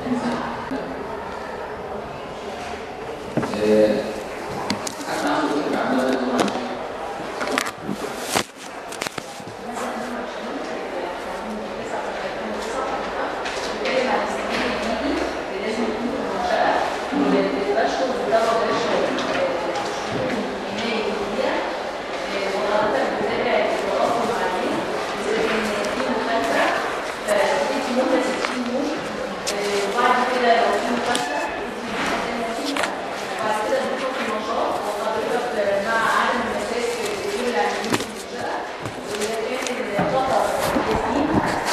آه، حد عنده فكرة عن ماذا يكون عن وبعد كده لو في مكافأة بعد كده بنشوف النشاط وحضرتك مع عدم المساس اللي العاملين في المنشأة وإذا كان الخطر يسير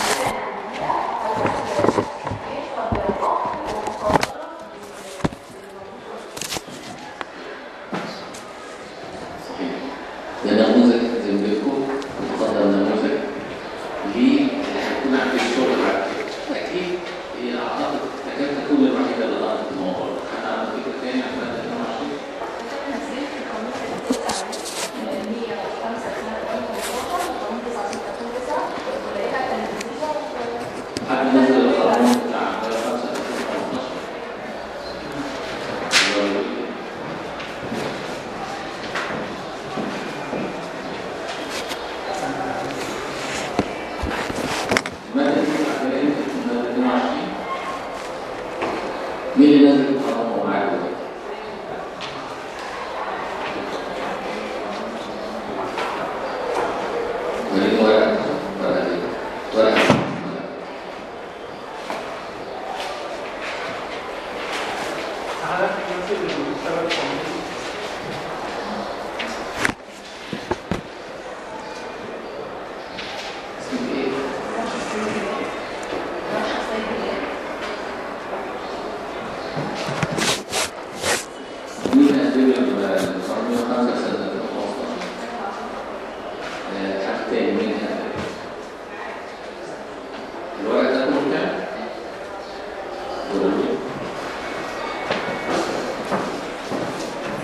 صحيح ده نموذج زي ما بيقول مقدم نموذج ليه هيكون عندي الشغل بعد كده اكيد هي اعتقد تكاد تكون الوحيده اللي غلطت الموضوع ده حد عنده فكره تاني عن ماده 22 حد نزل القانون بتاع 5 2015 ماذا يجب على ماذا 22 مين اللي نزل القانون معاك دلوقتي؟ وريني ورقة ورقة دي ورقة تعالى نمثل المستوى القانوني اسمك ايه؟ مين قدم القانون 5 سنة 2015 آه، حد تاني مين قدم الورق ده كله كام؟ كله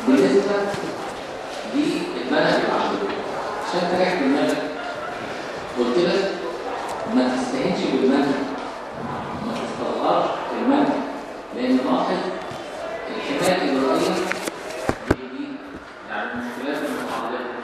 بالنسبة للمنهج اللي عندكم عشان تريح دماغك قلت لك ما تستهينش بالمنهج ما تستغربش المنهج لأن لاحظ الحماية الإجرائية دي يعني المشكلات المتعلقة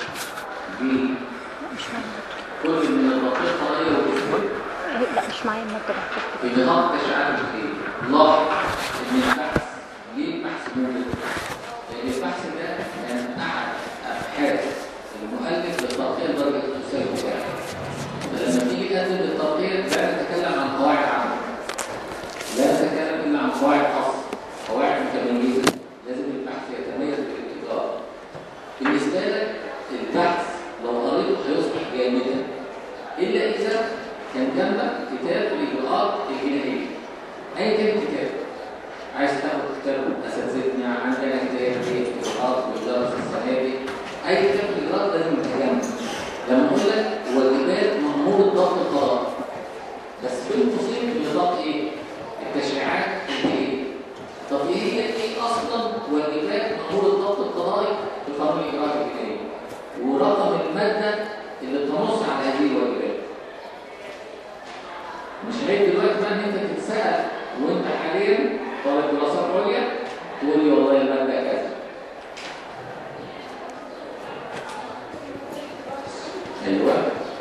بكل من الدقيق القضائية والأسلوب لا مش معايا المادة بحثت في نظام تشريعات الخير لاحظ ان البحث ليه البحث مهم لان البحث ده كان احد ابحاث المؤلف للترقيه درجه التساوي بتاعه فلما تيجي تقدم للترقيه لا تتكلم عن قواعد عامه لا تتكلم الا عن قواعد خاصه قواعد متميزه لازم البحث يتميز بالابتكار بالنسبه لك البحث لو قريته هيصبح جامدا الا اذا كان جنبك كتاب الاجراءات الجنائيه اي كان كتاب عايز تاخد كتاب اساتذتنا عندنا كتاب في اجراءات بيدرس السنه دي اي كتاب الاجراءات لازم يتجمع لما اقول لك واجبات مأمور الضبط القضائي بس بالتفصيل بنظام ايه؟ التشريعات الجنائيه طب ايه هي ايه اصلا واجبات مأمور الضبط القضائي في قانون الاجراءات الجنائيه ورقم الماده اللي بتنص على هذه الواجبات مش عيب دلوقتي بقى ان انت تتسال وانت حاليا طالب دراسات عليا تقول لي والله الماده كذا ايوه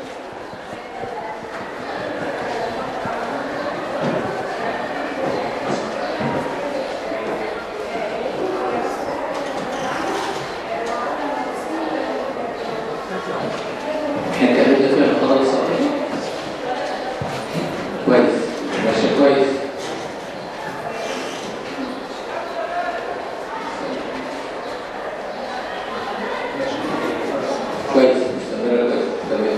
احنا اتكلمنا فيها في القضايا الصحيه كويس ماشي كويس كويس مستمر كويس تمام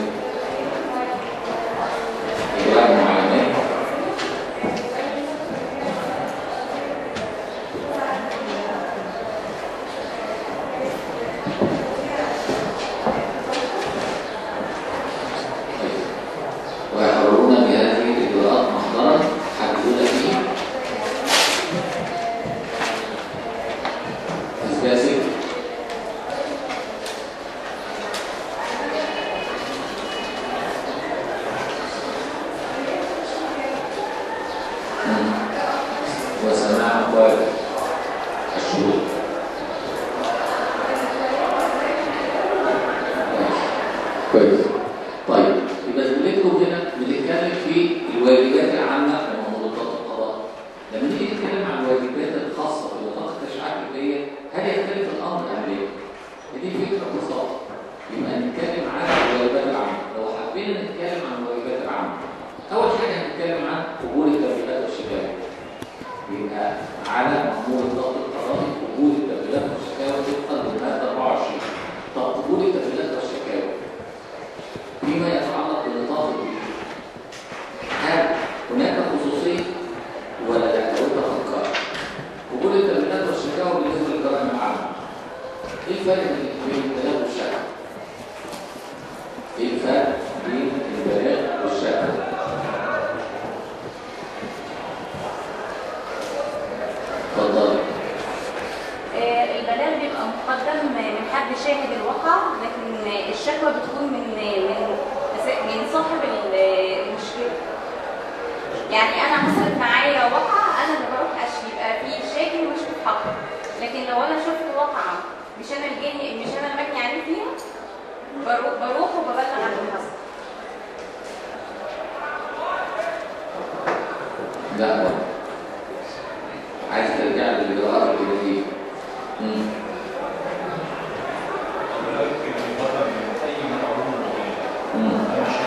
إجراء معلومات كويس. ويحررون بهذه الإجراءات محضرا حددون فيه إثبات وسماع أقوال الشروط كويس طيب يبقى زميلتكم هنا بنتكلم في الواجبات العامه لمنظومات القضاء لما نيجي نتكلم عن الواجبات الخاصه بنطاق التشريعات الدوليه هل يختلف الامر ام لا؟ دي فكره ببساطه يبقى نتكلم عن الواجبات العامه لو حبينا نتكلم عن الواجبات العامه اول حاجه هنتكلم عن قبول التبريرات والشكاوى يبقى على مأمور الضغط القضائي قبول التبريرات والشكاوى طبقا للماده 24 طب قبول التبريرات والشكاوى فيما يتعلق بنطاق الدين هل هناك خصوصيه ولا لا لو انت فكرت قبول التبريرات والشكاوى بالنسبه للجرائم العامه ايه الفرق بين البلاغ والشكوى؟ ايه الفرق بين البلاغ والشكوى؟ اتفضلي آه، البلاغ بيبقى مقدم من حد شاهد الواقع لكن الشكوى بتكون من من من صاحب ال- المشكله يعني انا مثلا معايا واقعه انا اللي بروح اشفي يبقى في شاكي ومشكوك حقه لكن لو انا شفت واقعه مش انا الجاني مش انا المجني عليه فيها بروح بروح وببلغ عن اللي حصل لا برضه. عايز ترجع للاجراءات الجديده امم امم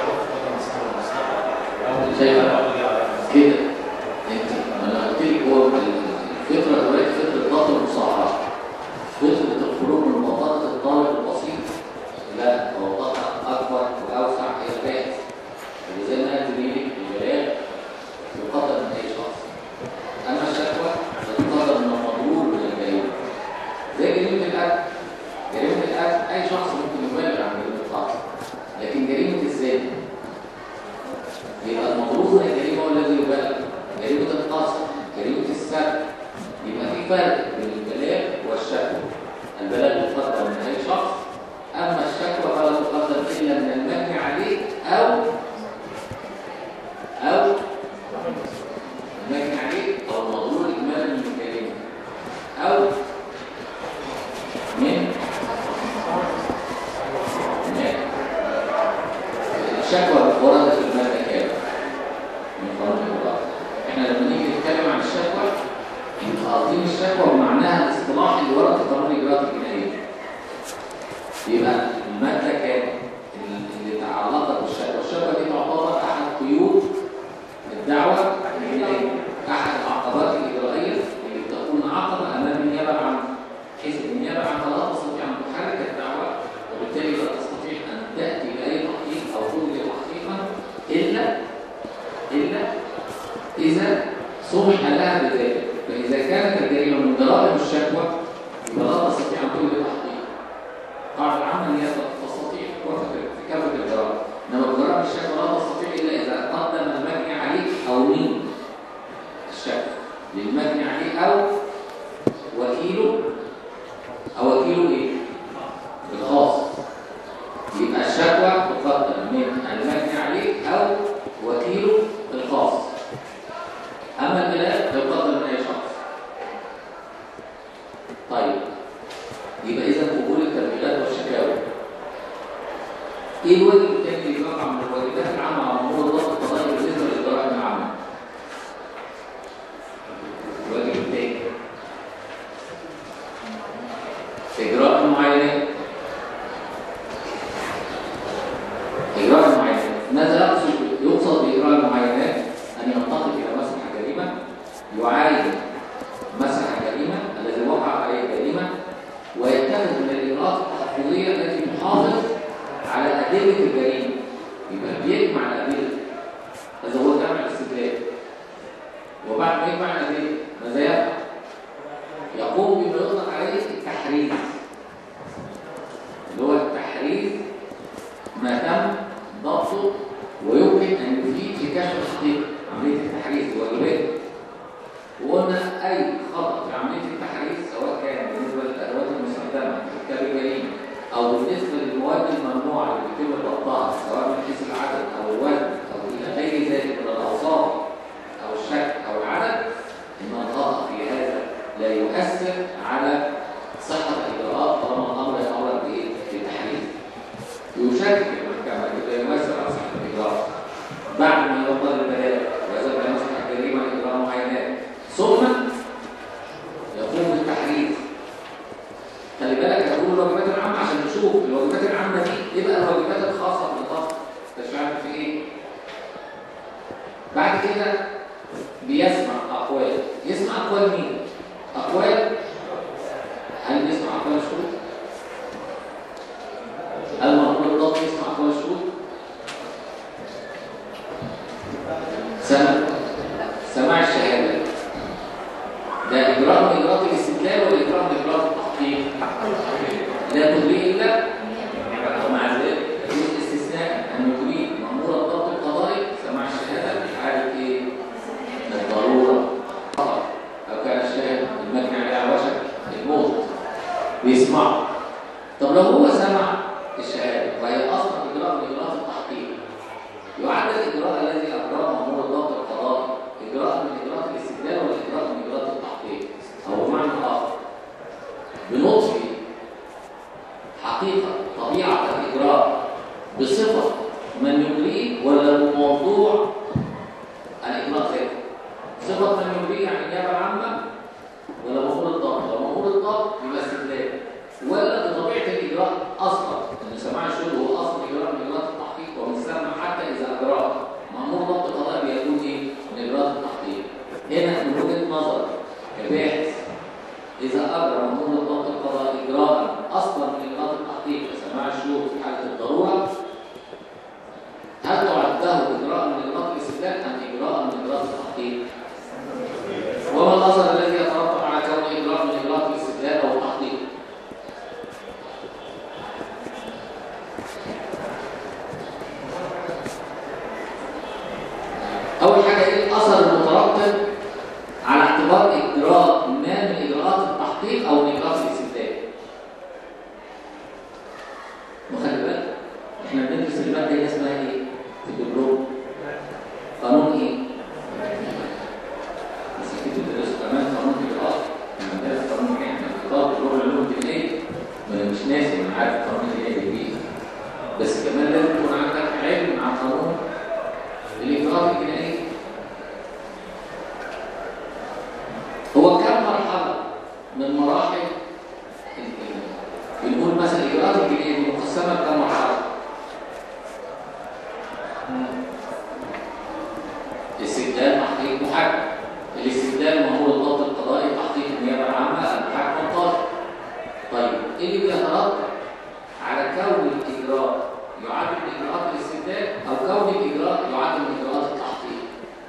شايفه كده انت انا قلت لك هو الفكره دلوقتي فكره ضغط المصاحبه فكره الخروج من منطقه الطالب البسيط لا هو منطقه اكبر واوسع هي الباحث وزي ما قلت لك البلاغ يقدر من اي شخص اما الشكوى فتقدر من المضرور من الجريمه زي جريمه القتل جريمه القتل اي شخص ممكن يبالغ عن جريمه القتل لكن جريمه الزنا يبقى المضروب من الجريمه هو الذي يبالغ جريمه القتل جريمه السرقه يبقى في فرق بين البلاغ والشكوى البلاغ الشكوى وردت في المادة كام؟ من قانون الإجراءات. احنا لما نيجي نتكلم عن الشكوى يبقى قاصدين الشكوى بمعناها الاصطلاحي اللي ورد في قانون الإجراءات الجنائية. يبقى المادة كام؟ اللي تعلقت بالشكوى، الشكوى دي تعتبر أحد قيود الدعوة الجنائية، أحد العقبات الإجرائية اللي بتكون عقبة أمام النيابة العامة. حيث النيابة العامة لا تستطيع أن تحرك الدعوة وبالتالي لا تستطيع أن تأتي بأي تحقيق أو توجد تحقيقا إلا إلا إذا سمح لها بذلك فإذا كانت الجريمة من جرائم الشكوى يبقى لا تستطيع أن توجد تحقيق قاعدة العامة هي تستطيع في كافة الجرائم إنما جرائم الشكوى لا تستطيع إلا إذا قدم المجني عليه أو مين الشكوى للمجني عليه أو وكيله أو وكيله إيه؟ الخاص يبقى الشكوى تقدم من المجني عليه أو وكيله الخاص أما البلاغ فيقدم من أي شخص طيب يبقى إذا قبول التبليغات والشكاوى إيه الواجب الثاني اللي يقع من الواجبات العامة على أمور الضبط القضائي بالنسبة للجرائم العامة؟ الواجب الثاني إجراء المعاينات إجراء المعاينات ماذا يقصد يقصد بإجراء المعاينات أن ينتقل إلى مسرح الجريمة يعاين مسرح الجريمة الذي وقع عليه الجريمة ويتخذ من الإجراءات التحفيظية التي تحافظ على أدلة الجريمة يبقى بيجمع الأدلة هذا هو جمع الاستدلال وبعد ما يجمع الأدلة ماذا يفعل؟ يقوم بما يطلق عليه التحريز اللي هو التحريز ما تم ضبطه ويمكن ان يفيد في كشف الحقيقه عمليه التحريز واجبات وقلنا اي خطا في عمليه التحريز سواء كان بالنسبه للادوات المستخدمه في ارتكاب الجريمه او بالنسبه للمواد الممنوعه اللي بيتم ضبطها سواء من حيث العدد او الوزن او الى غير ذلك من الاوصاف او الشكل او العدد ان الخطا في هذا لا يؤثر على صحة الإجراءات طالما الأمر يتعرض لإيه؟ للتحريز. يشكك المحكمة إذا يؤثر على صحة الإجراء بعد ما يوصل البلاغ وإذا كان يصبح الجريمة إجراء معينات ثم يقوم بالتحريز. خلي بالك هقول الواجبات العامة عشان نشوف الواجبات العامة دي إيه بقى الواجبات الخاصة بالضبط؟ تشعر في إيه؟ بعد كده بيسمع أقوال يسمع أقوال مين؟ أقوال هل نسمع أقوال الشهود؟ هل مأمور الضبط يسمع أقوال الشهود؟ سمع سماع الشهادة ده إجراء من إجراءات الاستدلال ولا إجراء من إجراءات التحقيق؟ لا تدري إلا ومع ذلك يجوز الاستثناء أن يدري مأمور الضبط القضائي سماع الشهادة في حالة إيه؟ الضرورة فقط أو كان الشاهد المجني عليه على وشك الموت بيسمعه طب لو هو سمع الشهادة وهي أصلا إجراء من إجراءات التحقيق يعد الإجراء الذي أجراه مأمور الضبط القضائي إجراء من إجراءات الاستدلال ولا إجراء من إجراءات التحقيق أو بمعنى آخر بنطفي حقيقة طبيعة الإجراء بصفة من يجريه ولا بموضوع الإجراء ذاته صفة من يجريه يعني النيابة العامة ولا مأمور الضبط لو مأمور الضبط يبقى استدلال ولا بطبيعة الإجراء أصلا إن سماع الشهود هو أصلا إجراء من إجراءات التحقيق ومن ثم حتى إذا أجراه مأمور ضبط قضاء بيكون إيه؟ من إجراءات التحقيق هنا من وجهة نظر كباحث إذا أجرى مأمور الضبط القضاء إجراء أصلا من إجراءات التحقيق كسماع الشهود في حالة الضرورة هل تعده إجراء من إجراءات الاستدلال أم إجراء من إجراءات التحقيق؟ وما الأثر الذي يترتب على كون إجراء من إجراءات الاستدلال أو التحقيق؟ أول حاجة إيه الأثر المترتب على اعتبار إجراء ما من إجراءات التحقيق أو من إجراءات الاستدلال؟ وخلي بالك إحنا بندرس المادة اللي اسمها إيه؟ في الدبلوم قانون إيه؟ بس أكيد بتدرسوا كمان قانون الإجراءات لما بندرس قانون إيه؟ إحنا بنختار الدور اللي هو الجنائي ما أنا مش ناسي أنا عارف قانون الجنائي إيه بس كمان لازم يكون عندك علم عن طيب ايه اللي بيترتب على كون الاجراء يعد من اجراءات الاستبدال او كون الاجراء يعد من اجراءات التحقيق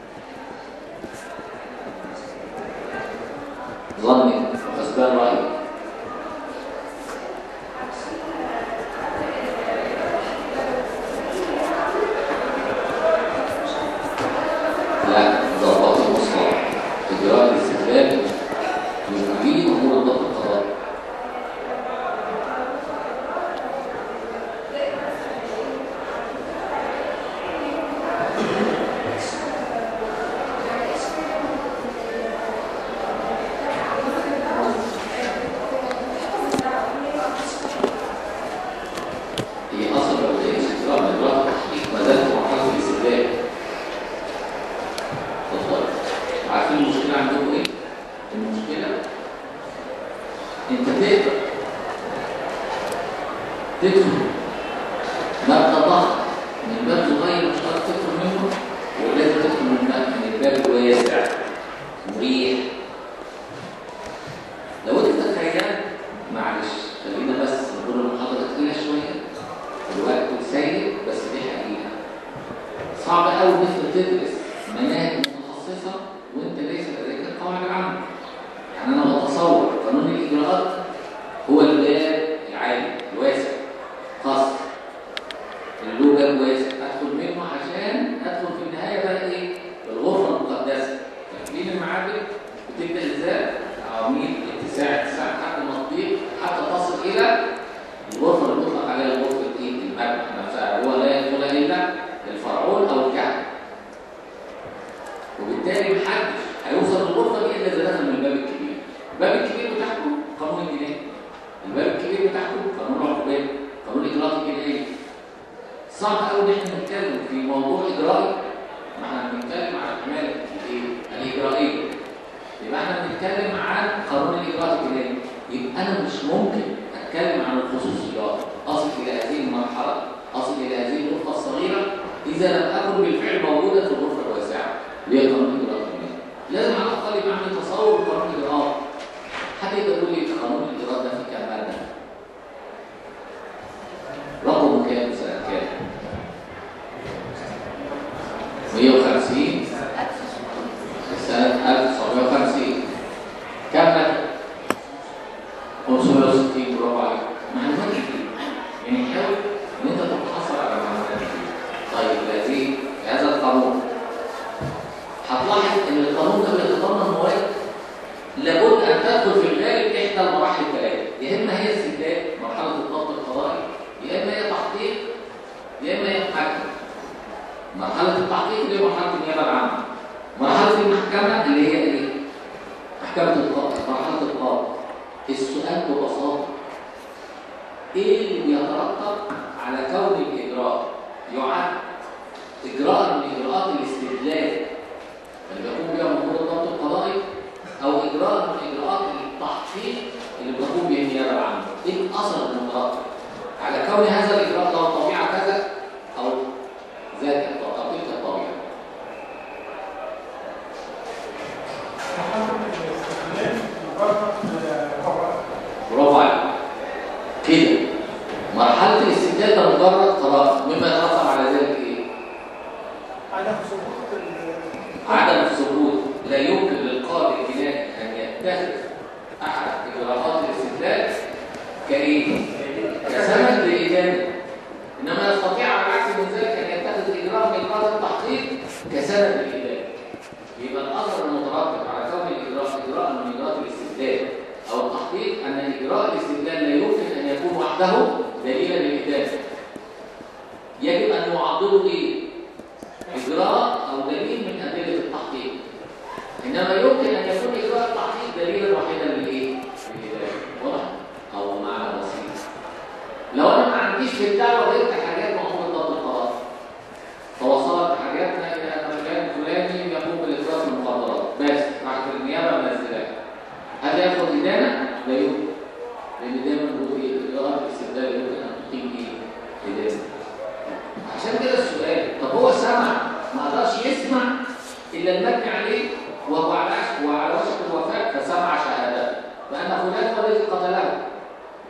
ظني حسبان رايي لا ضربات المصلحه اجراء الاستبدال يفيد امور الضبط القضائي هي اصلا لو لقيت اجراء من اجراءات التحقيق ما زالت مرحله الاستبدال اتفضل عارفين المشكله عندكم ايه؟ المشكله انت تقدر تدخل باب ضغط من باب صغير مش هتعرف تدخل منه ولازم تدخل من باب من الباب الواسع مريح لو انت تخيلت معلش خلينا بس نقول المحاضره تقيله شويه الوقت سيء بس دي حقيقه صعب قوي ان انت تدرس مناهج متخصصه وانت ليس لديك القواعد العامه يعني انا بتصور قانون الاجراءات هو الباب العالي الواسع خاص اللي له باب واسع ادخل منه عشان ادخل في النهايه بقى ايه الغرفه المقدسه تكوين المعابد بتبدا ازاي عواميد اتساع اتساع لحد ما تضيق حتى تصل الى الغرفه اللي بيطلق عليها غرفه ايه المذبح نفسها هو لا يدخل الا الفرعون او الكهنه وبالتالي محدش هيوصل للغرفه دي الا اذا دخل من الباب الكبير الباب الكبير بتاعكم قانون الجنائي الباب الكبير بتاعكم قانون العقوبات قانون الاجراءات الجنائيه صعب قوي ان احنا نتكلم في موضوع اجرائي ما احنا بنتكلم عن الحمايه الايه الاجرائيه يبقى احنا بنتكلم عن قانون الاجراءات الجنائي يبقى انا مش ممكن اتكلم عن الخصوصيات اصل الى هذه المرحله اصل الى هذه الغرفه الصغيره اذا لم اكن بالفعل موجودا في الغرفه الواسعه اللي هي قانون الاجراءات الجنائيه لازم على الاقل يبقى عندي تصور قانون الاجراءات حد يقدر يقول لي قانون الاجراءات ده فيه كام ماده رقمه كام سنه كام 150 سنة 1950 كم مادة؟ 560 برافو عليك معلومات كتير يعني حاول ان انت تتحصل على معلومات كتير طيب هذه هذا القانون هتلاحظ ان القانون ده بيتضمن مواد لابد ان تدخل في الغالب احدى المراحل الثلاثه يا اما هي استبداد مرحله الضبط القضائي يا اما هي تحقيق يا اما هي محاكمه مرحله التحقيق اللي هي مرحله النيابه العامه مرحله المحكمه اللي هي ايه محكمه القاضي مرحله القاضي السؤال ببساطه ايه اللي بيترتب على كون الاجراء يعد اجراء من اجراءات الاستدلال اللي بيقوم بها مأمور الضبط القضائي او اجراء من اجراءات التحقيق اللي بتقوم به النيابه العامه ايه الاثر المترتب على كون هذا الاجراء له طبيعه كذا او ذات او تلك الطبيعه محمد الاستقلال مجرد قرار برافو عليك كده مرحله الاستبدال ده مجرد قرار مما يترتب على ذلك ايه عدم سقوط ال- عدم الثبوت لا يمكن للقاضي الجنائي ان يتخذ احد اجراءات الاستدلال كايه كسند لادانه انما يستطيع على العكس من ذلك ان يتخذ اجراء من اجراءات التحقيق كسند لادانه يبقى الاثر المترتب على كون الاجراء اجراء من اجراءات الاستدلال او التحقيق ان اجراء الاستدلال لا يمكن ان يكون وحده دليلا للادانه يجب ان يعضده ايه إجراء أو دليل من أدلة التحقيق إنما يمكن أن يكون إجراء التحقيق دليلا واحدا للإيه؟ للإدارة واضح؟ أو معنى بسيط لو أنا ما عنديش في الدعوة غير حاجات معمولة ضد القرار توصلت حاجاتنا إلى أن فلان فلاني يقوم بالإفراط في المخدرات بس راحت النيابة منزلاها هل ياخد إدانة؟ لا يمكن لأن دايما بيقول إيه؟ إجراءات الاستبدال يمكن أن تقيم إيه؟ إدانة عشان كده السؤال طب هو سمع ما قدرش يسمع الا المبني عليه وهو على وعلى وشك الوفاه فسمع شهادته فان فلان هو الذي قتله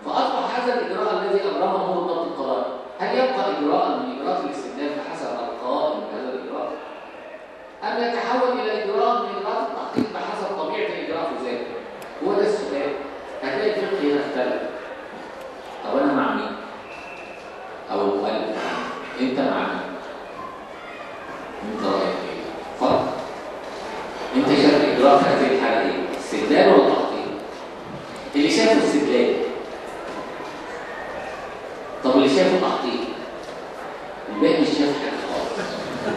إجراء مأمور ضبط القضاء هل يبقى إجراء من إجراءات الاستئناف بحسب القائم بهذا الإجراء؟ أم يتحول إلى إجراء من إجراءات التحقيق بحسب طبيعة الإجراء في ذاته؟ هو ده السؤال هتلاقي الفقه هنا اختلف طب أنا مع مين؟ أو المؤلف أنت مع مين؟ أنت رأيك إيه؟ اتفضل أنت شايف الإجراء في هذه الحالة إيه؟ استدلال ولا تحقيق؟ اللي شافه استدلال طب اللي شافه تحقيق الباقي مش شاف حاجة خالص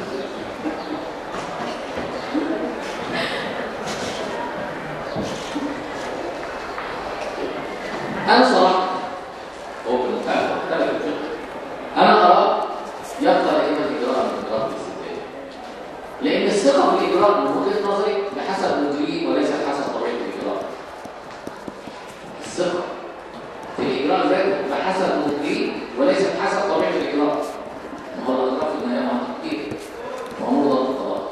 أنا صراحة هو بالفعل مختلف الفقه أنا أرى يبقى دائما إجراء من إجراءات الاستدلال لأن الثقة في الإجراء من وجهة نظري بحسب مجريه وليس بحسب طبيعة الإجراء الثقة في الإجراء ذاته بحسب مجريه وليس بحسب طبيعة الإجراء ما هو الإجراء في النهاية مع تحقيق وأمور ضبط القضاء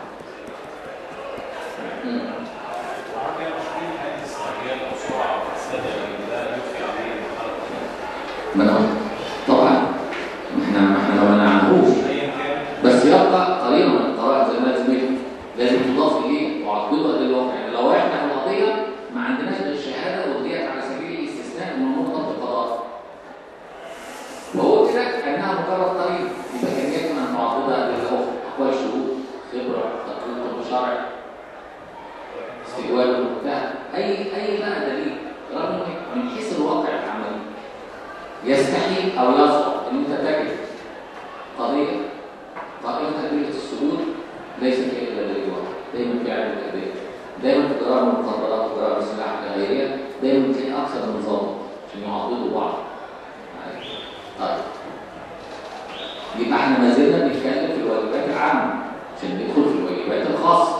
مم. وعندي مشكلة هذه استعجال أو سرعة أو استدى لا يكفي عليه المحرك ما أنا قلت. طبعا ما احنا ما احنا ما منعناهوش أيا كان بس يبقى قرينه من القرائن زي ما لازم لازم تضاف اليه وعقبه للواقع يعني لو احنا في القضيه ما عندناش غير الشهاده وديت على سبيل الاستثناء من ممنوع ضبط القضاء وقلت لك انها مجرد قرينه يبقى كان يجب ان نعضدها بالاخر اقوال شهود خبره تقرير طب شرع استجواب المتهم اي اي بقى دليل رغم إن من حيث الواقع العملي يستحيل او يصعب ان انت تجد قضيه قائمة أدلة السجود ليست هي إلا دليل واحد دايما في علم الأدلة دايما في جرائم المخدرات وجرائم السلاح الغيرية دايما تلاقي أكثر من ضابط عشان يعضدوا بعض طيب يبقى احنا ما زلنا بنتكلم في الواجبات العامة عشان ندخل في الواجبات الخاصة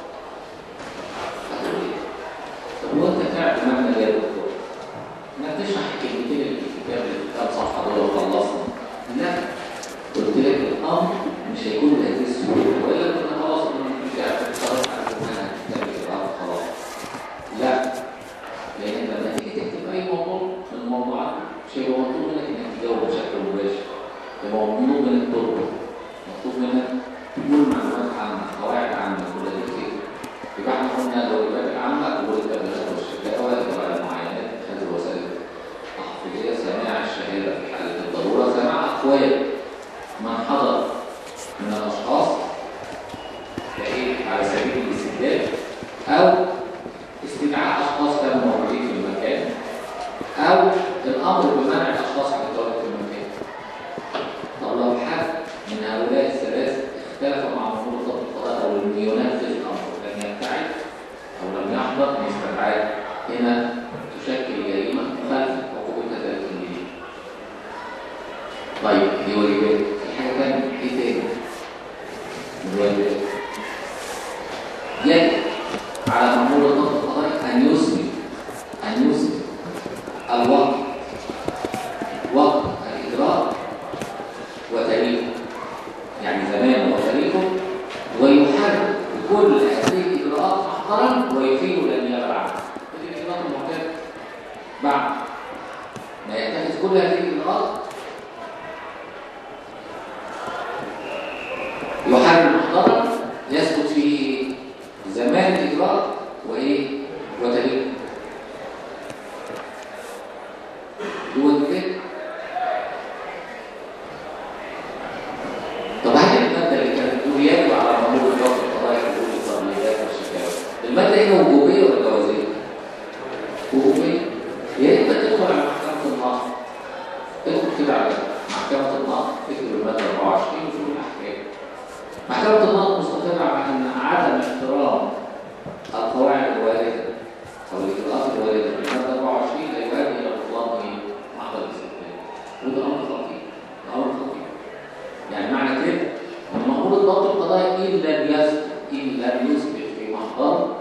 هتقول ايه؟ طب هو انت تعرف معنى ايه يا دكتور؟ انك تشرح الكلمتين اللي في الكتاب اللي في كتاب صفحة دول وخلصنا لا قلت لك الامر مش هيكون بهذه السهوله والا كنا خلاص مش عارف خلاص عرفنا كتاب الاجراءات خلاص لا لان لما تيجي تكتب اي موضوع من الموضوعات مش هيبقى مطلوب منك انك تجاوب بشكل مباشر يبقى مطلوب منك تربط مطلوب منك تقول معلومات عامه قواعد عامه كل دي كده يبقى احنا قلنا لو الواجب العامه هو التبليغات والشكاوى اجراء المعاينات اتخاذ الوسائل التحفيزيه سماع الشهاده في حاله الضروره سماع اقوال من حضر من الأشخاص كإيه على سبيل الاستدلال أو استدعاء أشخاص كانوا موجودين في المكان أو الأمر بمنع الأشخاص عن التواجد في المكان طب لو حد من هؤلاء الثلاث اختلف مع مفهوم ضبط القضاء أو لم ينفذ الأمر لم يبتعد أو لم يحضر من استبعاد هنا تشكل جريمة مخالفة عقوبتها 30 جنيه طيب دي واجبات في حاجه ثانيه ايه تاني من الواجبات يجب على مأمور الضبط القضائي ان يثبت ان يثبت الوقت وقت الاجراء وتاريخه يعني زمانه وتاريخه ويحرك كل هذه الاجراءات محضرا ويفيد الى النيابه العامه دي الاجراءات المعتاده بعد ما يتخذ كل هذه الاجراءات يحرر محضرا يثبت فيه زمان الإجراء وإيه؟ وتاريخ هو كده طب هل المادة اللي كانت بتقول يجب على مأمور الضبط القضائي حلول الترميزات والشكاوى المادة هنا وجوبية ولا جوازية؟ وجوبية يا إما تدخل على محكمة النصر ادخل كده على محكمة النصر اكتب المادة 24 وشوف الأحكام محكمة النقض مستقرة على أن عدم احترام القواعد الواردة أو الإجراءات الواردة في المادة 24 لا يؤدي إلى بطلان إيه؟ محضر الاستثناء وده أمر خطير ده أمر خطير يعني معنى كده إن مأمور الضبط القضائي إن لم يثبت إن لم يثبت في محضر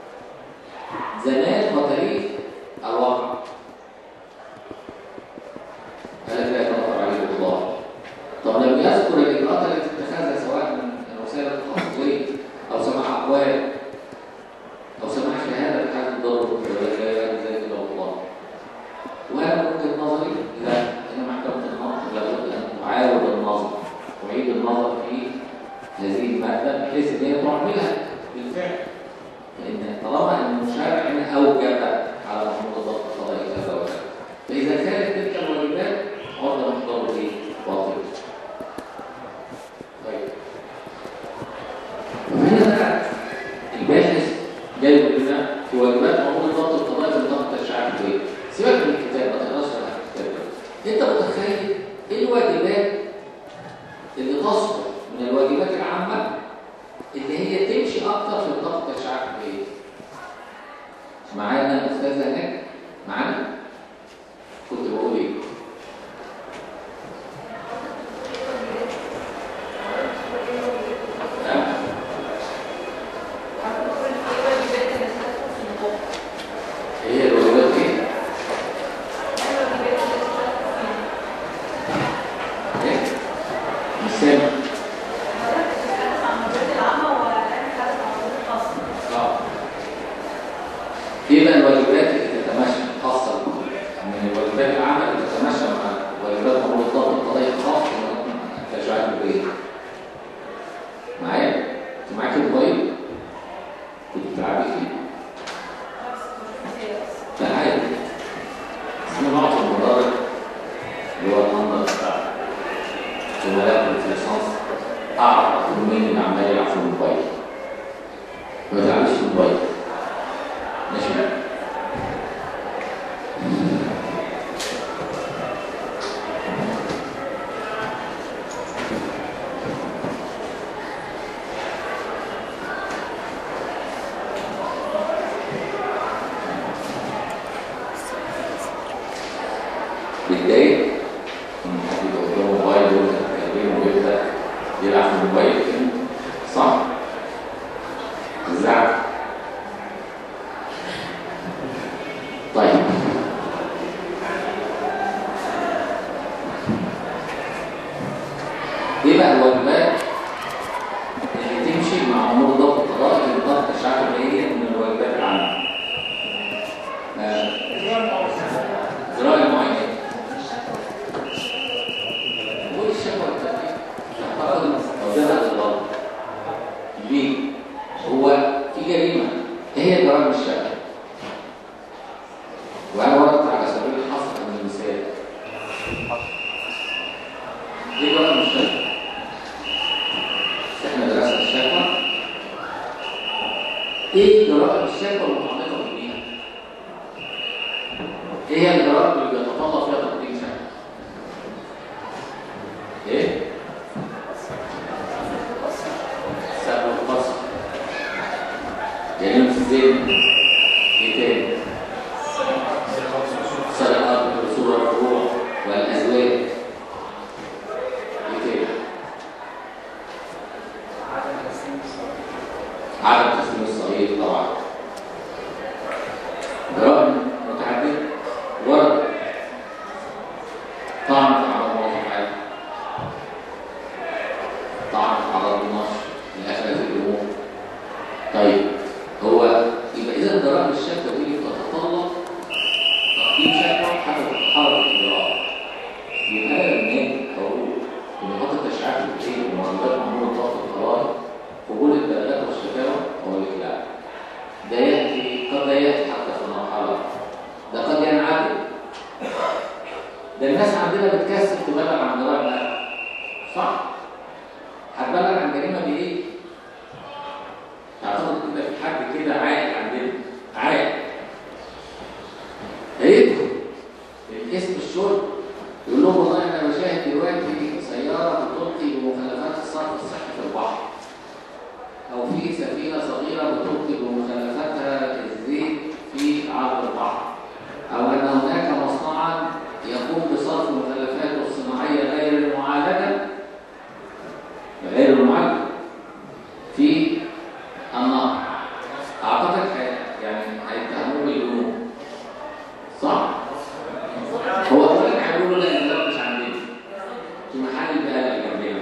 زمان وتاريخ الواقع هذا لا يتوقع عليه بطلان طب لم يذكر الاجراءات التي اتخذها سواء من الوسائل التحفظيه او سماع اقوال او سماع شهاده بحاله الضرر ولا ذلك الى الله وهذا من وجهه نظري لا ان يعملها بالفعل لان طالما ان المشرع هنا اوجب على محمود الضبط القضائي كذا وكذا فاذا كانت تلك الواجبات عرضه مقدار ايه؟ باطل طيب وهنا بقى الباحث جاي يقول لنا في واجبات محمود الضبط القضائي في نطاق التشريعات ايه؟ سيبك من الكتاب ما تقراش على الكتاب انت متخيل ايه الواجبات اللي تصدر من الواجبات العامه اللي هي تمشي اكتر في نطاق التشريعات ايه؟ معانا الاستاذ هناك معانا كنت بقول ايه؟ ها؟ ايه هي الواجبات ايه؟ ايه؟ مش سامع اه ايه بقى الواجبات اللي تتماشى خاصه من الواجبات العامه اللي تتماشى مع واجبات امور الضغط القضائي الخاص بالتشريعات البيئيه معايا؟ انت معاك الموبايل؟ كنت بتلعبي فيه؟ لا عادي اسمه نقط المدرج اللي هو الأندر بتاع زملائكم في الليسانس أعرف أكون مين اللي عمال يلعب في الموبايل ما تلعبش في الموبايل ماشي بتضايق ان حد يبقى قدامه موبايل وانت بتكلمه ويبدا يلعب في الموبايل صح؟ زعل طيب ايه بقى الواجبات اللي تمشي مع امور ضبط القضاء في نطاق التشريعات البيئيه من الواجبات العامه؟ آه، إجراء المعاينات قول الشكوى التأكيد أعتقد أو ده هذا الغلط ليه؟ هو في جريمة إيه هي جرائم الشكوى؟ وأنا وردت على سبيل الحصر من المثال إيه جرائم الشكوى؟ إحنا درسنا الشكوى إيه جرائم الشكوى المتعلقة بيها؟ ايه هي الجرائم اللي بيتطلب فيها تقديم شهاده؟ ايه؟ سبب القصر جريمة الزنا ايه تاني؟ سرقة بصورة الفروع والأزواج ايه تاني؟ عدم تسليم الصغير طبعا جرائم متعددة ورد طعن في عرض موظف عادي طعن في عرض النشر لأسف الأمور طيب هو يبقى إذا جرائم الشكوى دي تتطلب تقديم شكوى حسب تحرك الإجراء يبقى أنا لما أجي أقول إن نقاط التشريعات الكتير ومعاملات معمول ضغط القرار قبول البلاغات والشكاوى أقول لك لا ده يأتي قد لا يأتي حتى في مرحلة ده قد ينعدم ده الناس عندنا بتكسب تبلغ عن جرائم القتل صح؟ هتبلغ عن جريمة بإيه؟ تعتقد كده في حد كده عاقل عندنا عاقل هيدخل الاسم الشرب يقول لهم والله انا بشاهد دلوقتي سياره بتلقي بمخلفات الصرف الصحي في البحر او في سفينه صغيره بتلقي بمخلفاتها الزيت في عرض البحر او ان هناك مصنعا يقوم بصرف مخلفاته الصناعيه غير المعالجه غير المعالجه في النهر اعتقد هي- يعني هيتهموه بالجنون صح؟ هو اولا هيقولوا لا البلد مش عندنا في محل البلد اللي جنبنا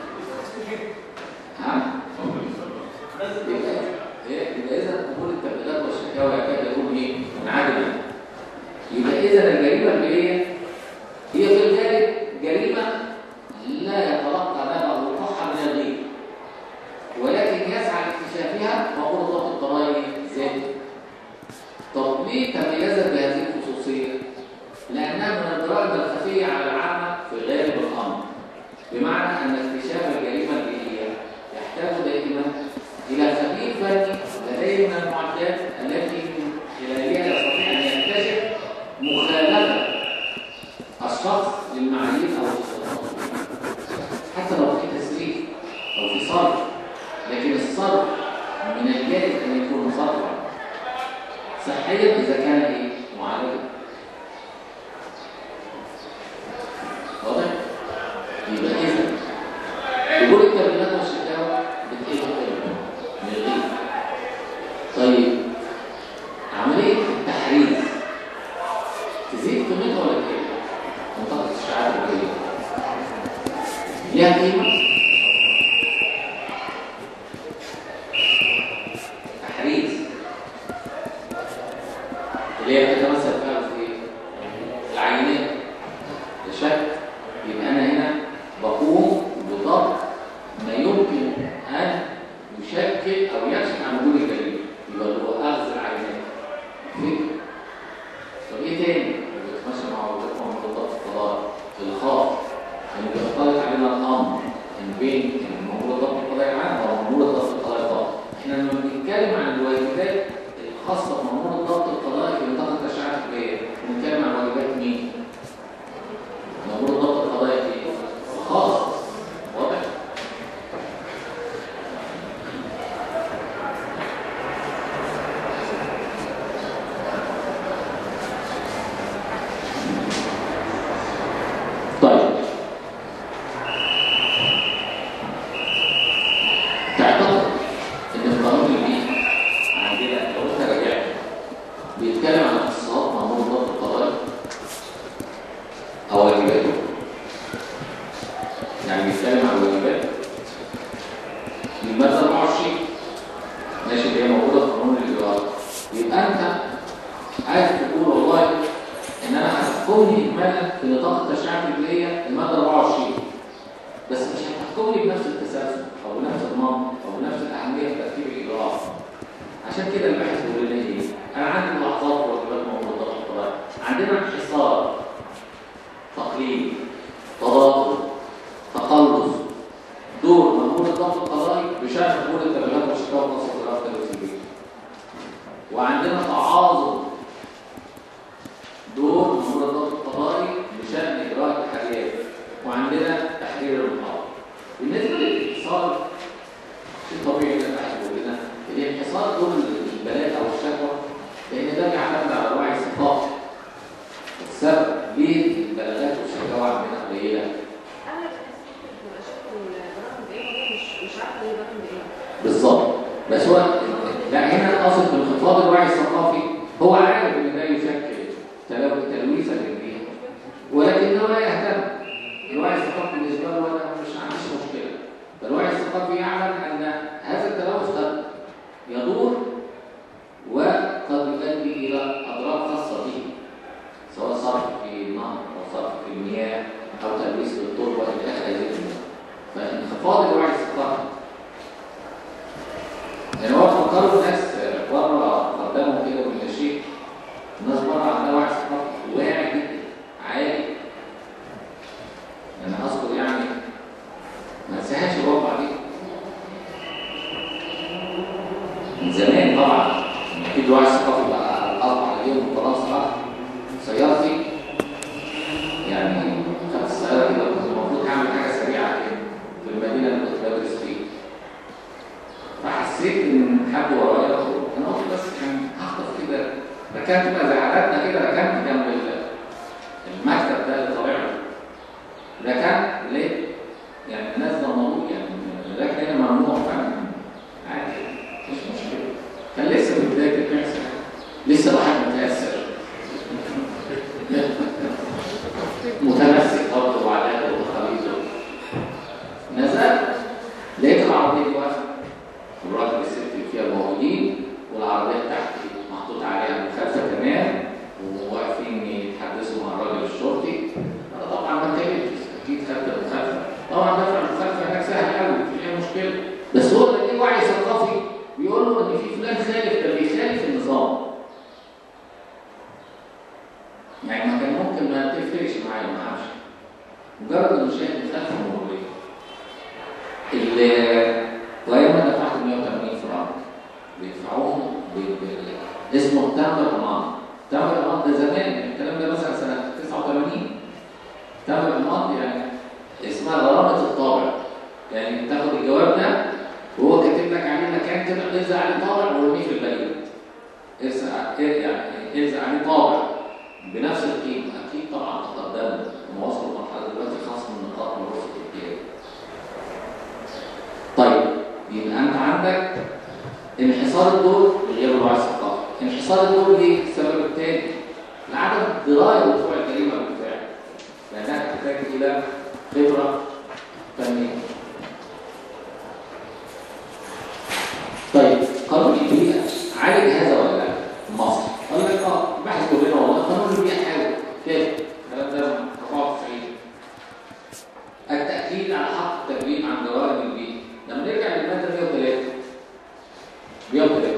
ها؟ يبقى إيه؟ يبقى اذا قبول التبليغات والشكاوى يكاد يكون ايه؟ منعدما يبقى اذا الجريمه البيئيه هي في الغالب جريمه لا يتلقى لها وقوعها من الغير ولكن يسعى لاكتشاف تميزت بهذه الخصوصية؟ لأنها من الدرجة الخفية على العامة في غالب الأمر بمعنى أن اكتشاف الجريمة البيئية يحتاج دائما إلى خبير فني لديه من المعدات التي من خلالها يستطيع أن يكتشف مخالفة الشخص للمعايير أو الصفات حتى لو في تسريب أو في صرف لكن الصرف من الجائز أن يكون صرفا صحيا إذا كان إيه؟ معالجا واضح؟ يبقى إذا قبول التبريرات والشكاوى بتقل التبريرات من الغير طيب عملية التحريز تزيد قيمتها ولا تقل؟ منطقة الشعار الجيدة ليها قيمة؟ تحريز اللي هي بتتمثل فيها في ايه؟ العينات الشك يبقى انا هنا بقوم بضبط ما يمكن ان يشكل او يكشف عن وجود الجريمه يبقى اللي هو اخذ العينات فكر طب ايه تاني؟ بيتماشى مع وجود مرتبط القضاء الخاص يعني بيختلط علينا الامر ان بين مأمور الضبط القضائي العام ومأمور الضبط القضائي الخاص احنا لما بنتكلم عن الواجبات الخاصه بمأمور الضبط القضائي في نطاق التشريعات الكبيره بنتكلم عن واجبات مين؟ مأمور الضبط القضائي في الخاص واضح؟ طيب تعتقد ان القانون البيئي عندنا لو انت رجعت بيتكلم عن اختصاصات مأمور الضبط القضائي او واجباته يعني بيتكلم عن واجبات المادة 24 ماشي اللي هي موجودة في قانون الإجراءات يبقى أنت عايز تقول والله إن أنا هتحكمني إجمالا في نطاق التشريعات اللي هي المادة 24 بس مش هتحكمني بنفس التسلسل أو بنفس النمط أو بنفس الأهمية في ترتيب الإجراءات عشان كده الباحث بيقول لنا إيه؟ أنا عندي ملاحظات وواجبات مأمور الضبط القضائي عندنا انحصار تقليد تضاد تقلص دور مأمور الضبط القضائي بشأن أمور التبليغات والشكاوى والتصديرات التلفزيونية وعندنا تعاظم دور مأمور الضبط القضائي بشأن إجراء التحريات وعندنا تحرير المحاضر بالنسبة للانحصار شيء طبيعي ان الواحد يقول لنا الانحصار دور البلاغ او الشكوى لان ده بيعتمد على وعي الثقافي السبب ليه البلاغات والشكاوى عندنا قليله انا ببقى شايفه البراءه ايه مش مش عارفه ايه براءه ايه بالظبط بس هو لا هنا قصد بانخفاض الوعي الثقافي هو عارف ان ده يشكل تلو- تلويثا للبيئه ولكنه لا يهتم الوعي الثقافي بالنسبه له انا مش عنديش مشكله فالوعي الثقافي يعلم ان هذا التلوث قد يضر وقد يؤدي الى اضرار خاصه به سواء صرف في النهر او صرف في المياه او تلويث للتربه الى اخر هذه الامور فانخفاض الوعي الثقافي يعني هو فكروا الناس بره قدموا كده كل شيء الناس بره عندها وعي ثقافي واعي جدا عالي انا اذكر يعني ما انساهاش الواقعه دي من زمان طبعا اكيد الوعي الثقافي بقى اصبح عليهم خلاص بقى سيارتي يعني خدت السياره كده كنت المفروض هعمل حاجه سريعه كده في المدينه اللي كنت بدرس فيها فحسيت ان حد ورايا مجرد انه شاهد مخالفه مروريه ال- وايام ما دفعت 180 فرنك بيدفعوهم ب- ب- اسمه تمر ضمان تمر ضمان ده زمان الكلام ده مثلا سنه 89 تمر ضمان يعني اسمها غرامه الطابع يعني تاخد الجواب ده وهو كاتب لك عليه مكان كده الزق عليه طابع وارميه في البيت ارزق يعني ارزق عليه طابع بنفس القيمه اكيد طبعا تقدمنا هم وصلوا لمرحله دلوقتي خصم النقاط من رخصه الجهاز طيب يبقى انت عندك انحصار الدور غير الوعي الثقافي انحصار الدور ليه؟ السبب الثاني لعدم درايه وقوع الجريمه بالفعل لانها تحتاج الى خبره فنيه طيب قانون البيئه عالج هذا ولا لا؟ مصر قال لك اه بحث كلنا والله قانون البيئه حاول كيف؟ الكلام ده من 94 التاكيد على حق التكليف عن جرائم البيئه لما نرجع للماده 103 103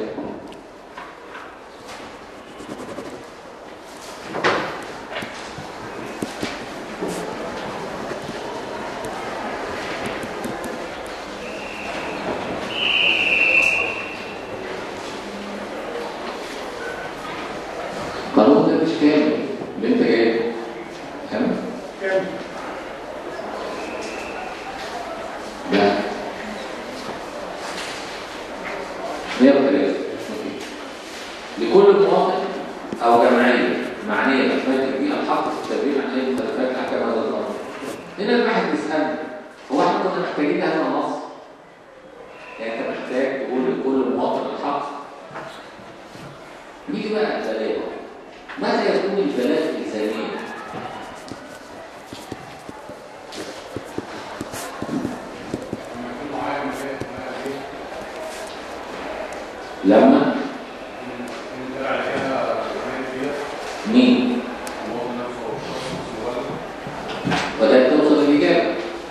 القانون ده مش كامل اللي انت جايبه كامل كام؟ لا 103 لكل مواطن او جمعيه معنيه بحمايه البيئه الحق في التدريب عن اي مخالفات احكام هذا القانون هنا الواحد بيسالني هو احنا كنا محتاجين هذا النص يعني انت محتاج تقول لكل مواطن الحق نيجي بقى البلاغ متى يكون البلاغ الزاميا لما يكون معايا مشاهد معايا ايه لما من طلع عليها كمان فيها مين المواطن نفسه او الشخص نفسه ولا بدات توصل الاجابه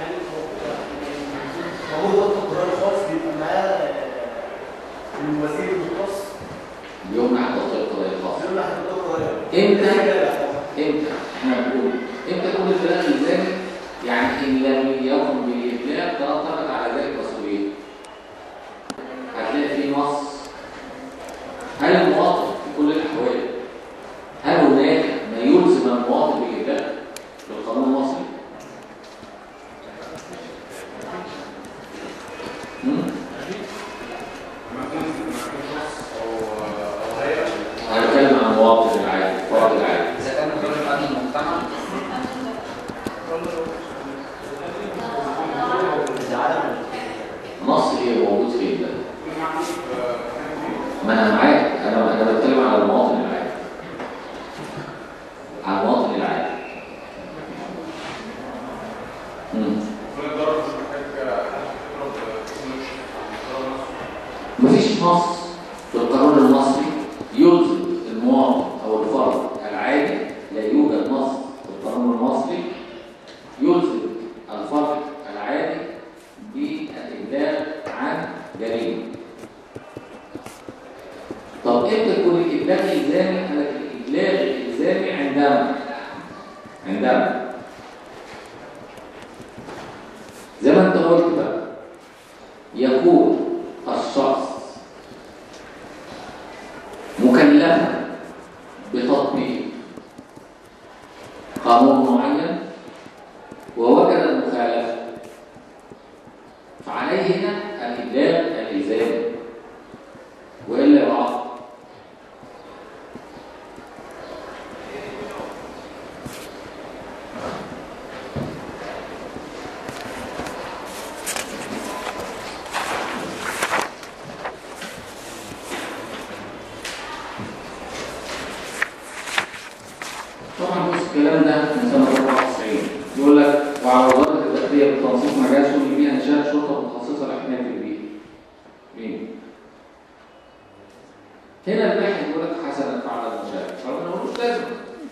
هو ده القرار الخاص بيبقى معاه الوزير المختص بيمنع توصيل القضايا الخاصه يقول لك القرار امتى امتى احنا بنقول امتى يكون البلاغ الزامي يعني ان لم يكن بالابلاغ ترتبط على ذلك مسؤوليه هتلاقي في نص هل المواطن في كل الاحوال هل هناك ما يلزم المواطن بالابلاغ في القانون المصري؟ مم؟ لما يكون لما يكون شخص او او هيئه انا بتكلم عن المواطن العادي الفرد العادي إذا كان غير الأمن المجتمع إذا عدم نص ايه موجود فين ده؟ ما انا معاك انا انا بتكلم على المواطن العادي على المواطن العادي امم كل الضرر مش محتاج حد يضرب تكنولوجيا الضرر نفسه مفيش نص في القانون المصري يلزم المواطن او الفرد العادي لا يوجد نص في القانون المصري يلزم الفرد العادي بالابلاغ عن جريمه طب امتى يكون الابلاغ الزامي؟ قال لك الابلاغ الالزامي عندما عندما زي ما انت قلت بقى يكون الشخص مكلفا بتطبيق قانون معين ووجد المخالفه فعليه هنا الابلاغ الالزامي والا يعاقب طبعا بص الكلام ده من سنه 94 يقول لك وعلى وزاره الداخليه بالتنسيق مع جهاز شؤون البيئه انشاء شرطه متخصصه لحمايه البيئه. مين؟ هنا الباحث يقول لك حسنا فعل المشارك رغم انه ملوش لازمه.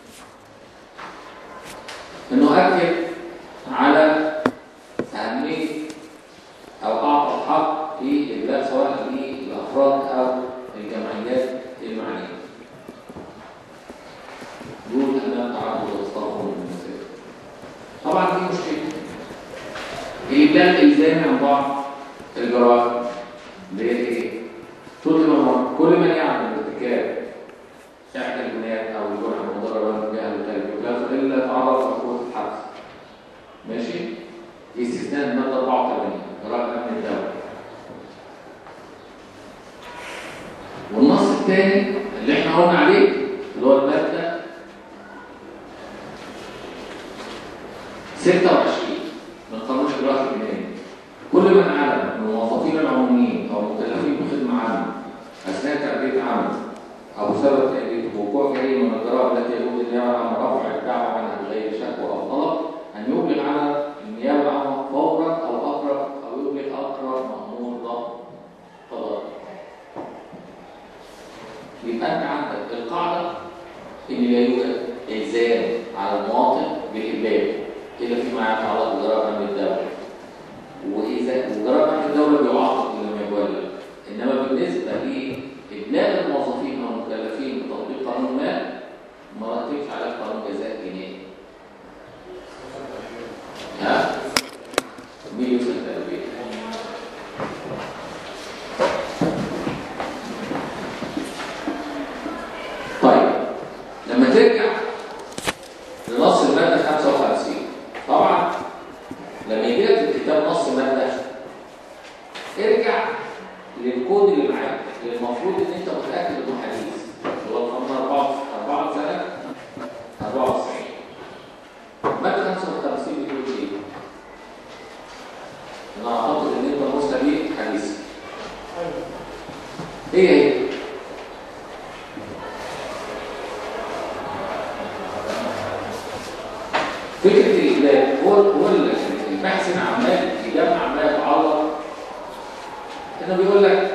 انه اكد على اهميه او اعطى الحق في ابلاغ سواء للافراد او الجمعيات المعنيه. دون امام تعرض واصطفوا من المسائل. طبعا في مشكله الابلاغ الالزامي عن بعض الجرائم اللي هي ايه؟ طول ما كل من يعمل ارتكاب احدى الجنايات او الجرح المضرر بالجهل والتلف الا تعرض لعقوبه الحبس ماشي؟ في استثناء الماده 84 جرائم امن الدوله والنص الثاني اللي احنا قلنا عليه اللي هو الماده 26 من قانون الاجراءات الجنائيه كل من علم من الموظفين العموميين او المكلفين بخدمه عامه اثناء تاديه عمل او بسبب تاديته وقوع جريمه من الجرائم التي يجوز النيابه العامه رفع الدعوه عنها بغير شكوى او طلب ان يبلغ على النيابه العامه فورا او اقرب او يبلغ اقرب مامور ضبط قضائي يبقى انت عندك القاعده ان لا يوجد الزام على المواطن بالابلاغ الا فيما يتعلق بجرائم امن الدوله واذا وجرائم امن الدوله بيعاقب لما يولد انما بالنسبه لابلاغ الموظفين والمكلفين بتطبيق قانون ما ما رتبش عليه قانون جزاء جنائي ها مين يوصل التربيه طيب لما ترجع لنص الماده 55 طبعا لما يجي لك في الكتاب نص ماده ارجع للكود اللي معاك اللي المفروض ان انت متاكد انه حديث اللي هو القانون 4 4 سنه 94 ماده 55 بتقول ايه؟ انا اعتقد ان انت نص دي حديث هي هي فكرة الإبلاغ هو هو البحث هنا عمال يجمع عمال يتعرض هنا بيقول لك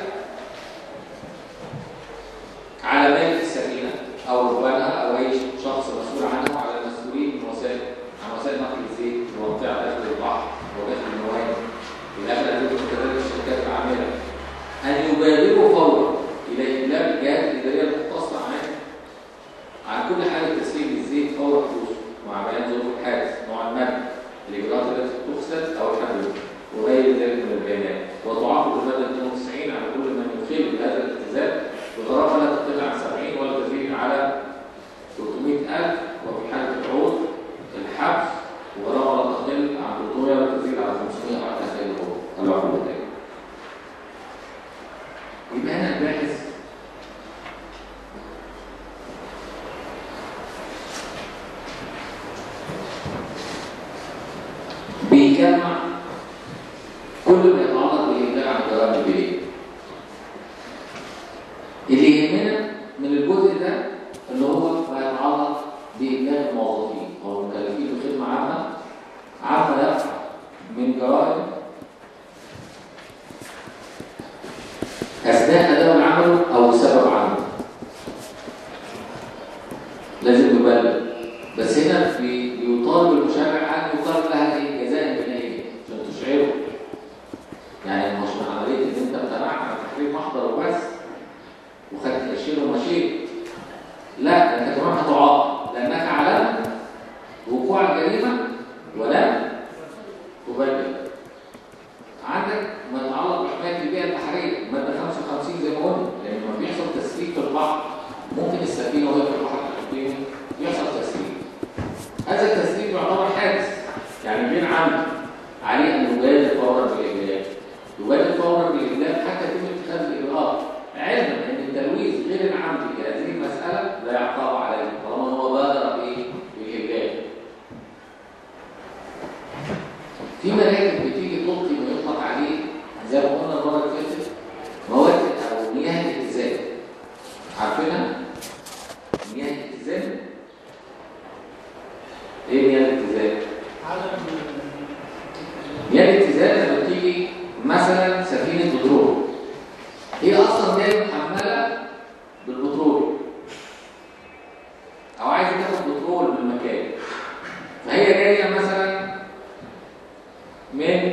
على مالك السفينة أو ركبانها أو أي شخص مسؤول عنها وعلى المسؤولين من وسائل عن وسائل نقل الزيت في منطقة داخل البحر وداخل الموانئ في الآخر هتبقى كذلك الشركات العاملة أن يبادروا فورا إلى إبلاغ الجهات الإدارية المختصة عنها عن كل حالة تسليم الزيت فور حدوثه مع بيان ظروف الحادث نوع المادة الإجراءات التي تقصد أو الحدود وغير ذلك من البيانات وتعاقب المادة 92 على كل من يخل بهذا الالتزام بغرامة لا تقل عن 70 ولا تزيد على 300000 وفي حالة العود الحبس وغرامة لا تقل عن 300 ولا تزيد على 500 على تخيل العقوبتين يبقى هنا الباحث بيجمع كل ما يتعلق بالإبداع عن الجرائم البيئية. اللي يهمنا من الجزء ده اللي هو ما يتعلق بإبلاغ الموظفين أو المكلفين بخدمة عامة عامة لا من جرائم أثناء أداء العمل أو بسبب عمله. لازم يبلغ بس هنا بي- بيطالب المشرع ان يقال لها ايه جزاء جنائي عشان تشعره يعني مش من عمليه ان انت امتنعت عن تحرير محضر وبس وخدت الشيء ومشيت لا ده انت كمان هتعاقب لانك علمت وقوع الجريمه ولم تبلغ عندك ما يتعلق بحمايه البيئه البحريه ماده 55 زي ما قلنا لان لما بيحصل تسريب في البحر ممكن السفينه وهي في البحر الاقليمي يحصل تسريب هذا التسريب يعتبر حادث يعني بين عمد عليه ان يبادر فورا بالابلاغ يبادر فورا بالابلاغ حتى يتم اتخاذ الاجراءات علما ان التلويث غير العمد في هذه المساله لا يعقاب عليه طالما هو بادر بايه؟ بالابلاغ في مراكب بتيجي تلقي ما يطلق عليه زي ما قلنا المره اللي فاتت مواد او مياه الاتزان عارفينها؟ مياه الاتزان ايه مياه الاتزان؟ عدم مياه الاتزان لما تيجي مثلا سفينه بترول هي اصلا جايه محمله بالبترول او عايزه تاخد بترول من مكان فهي جايه مثلا من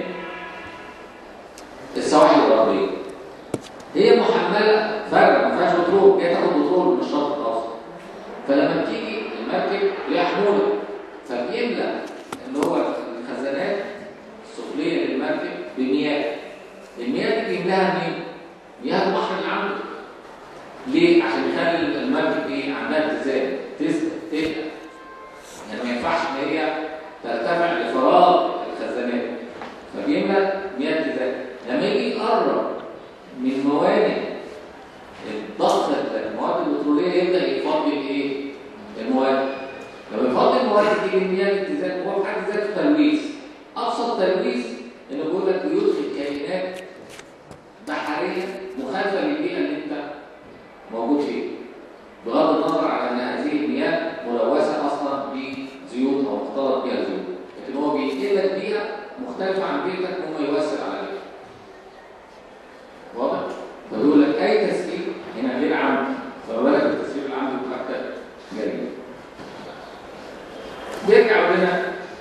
السواحل الغربيه هي محمله فرق ما فيهاش بترول جايه تاخد بترول من الشط الاوسط فلما بتيجي المركب ليها حموله فبيملى اللي هو المياه الاتزان هو في حد ذاته تلويث ابسط تلويث انه بيقول لك بيدخل كائنات بحريه مخالفه للبيئه اللي انت موجود فيها بغض النظر على ان هذه المياه ملوثه اصلا بزيوت او مختلط بها زيوت لكن هو بينقل لك بيئه مختلفه عن بيئتك وما يؤثر عليك واضح؟ فبيقول لك اي تسريب هنا غير عمد فما بالك بالتسريب العمد بتاعك جريمه يرجع يقول لنا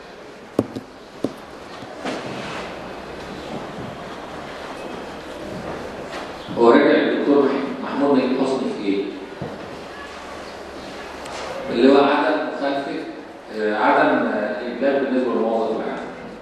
هو رجع للدكتور محمود نجيب حسني في ايه؟ اللي هو عدم مخالفه آه، عدم آه، الابلاغ بالنسبه للموظف العام.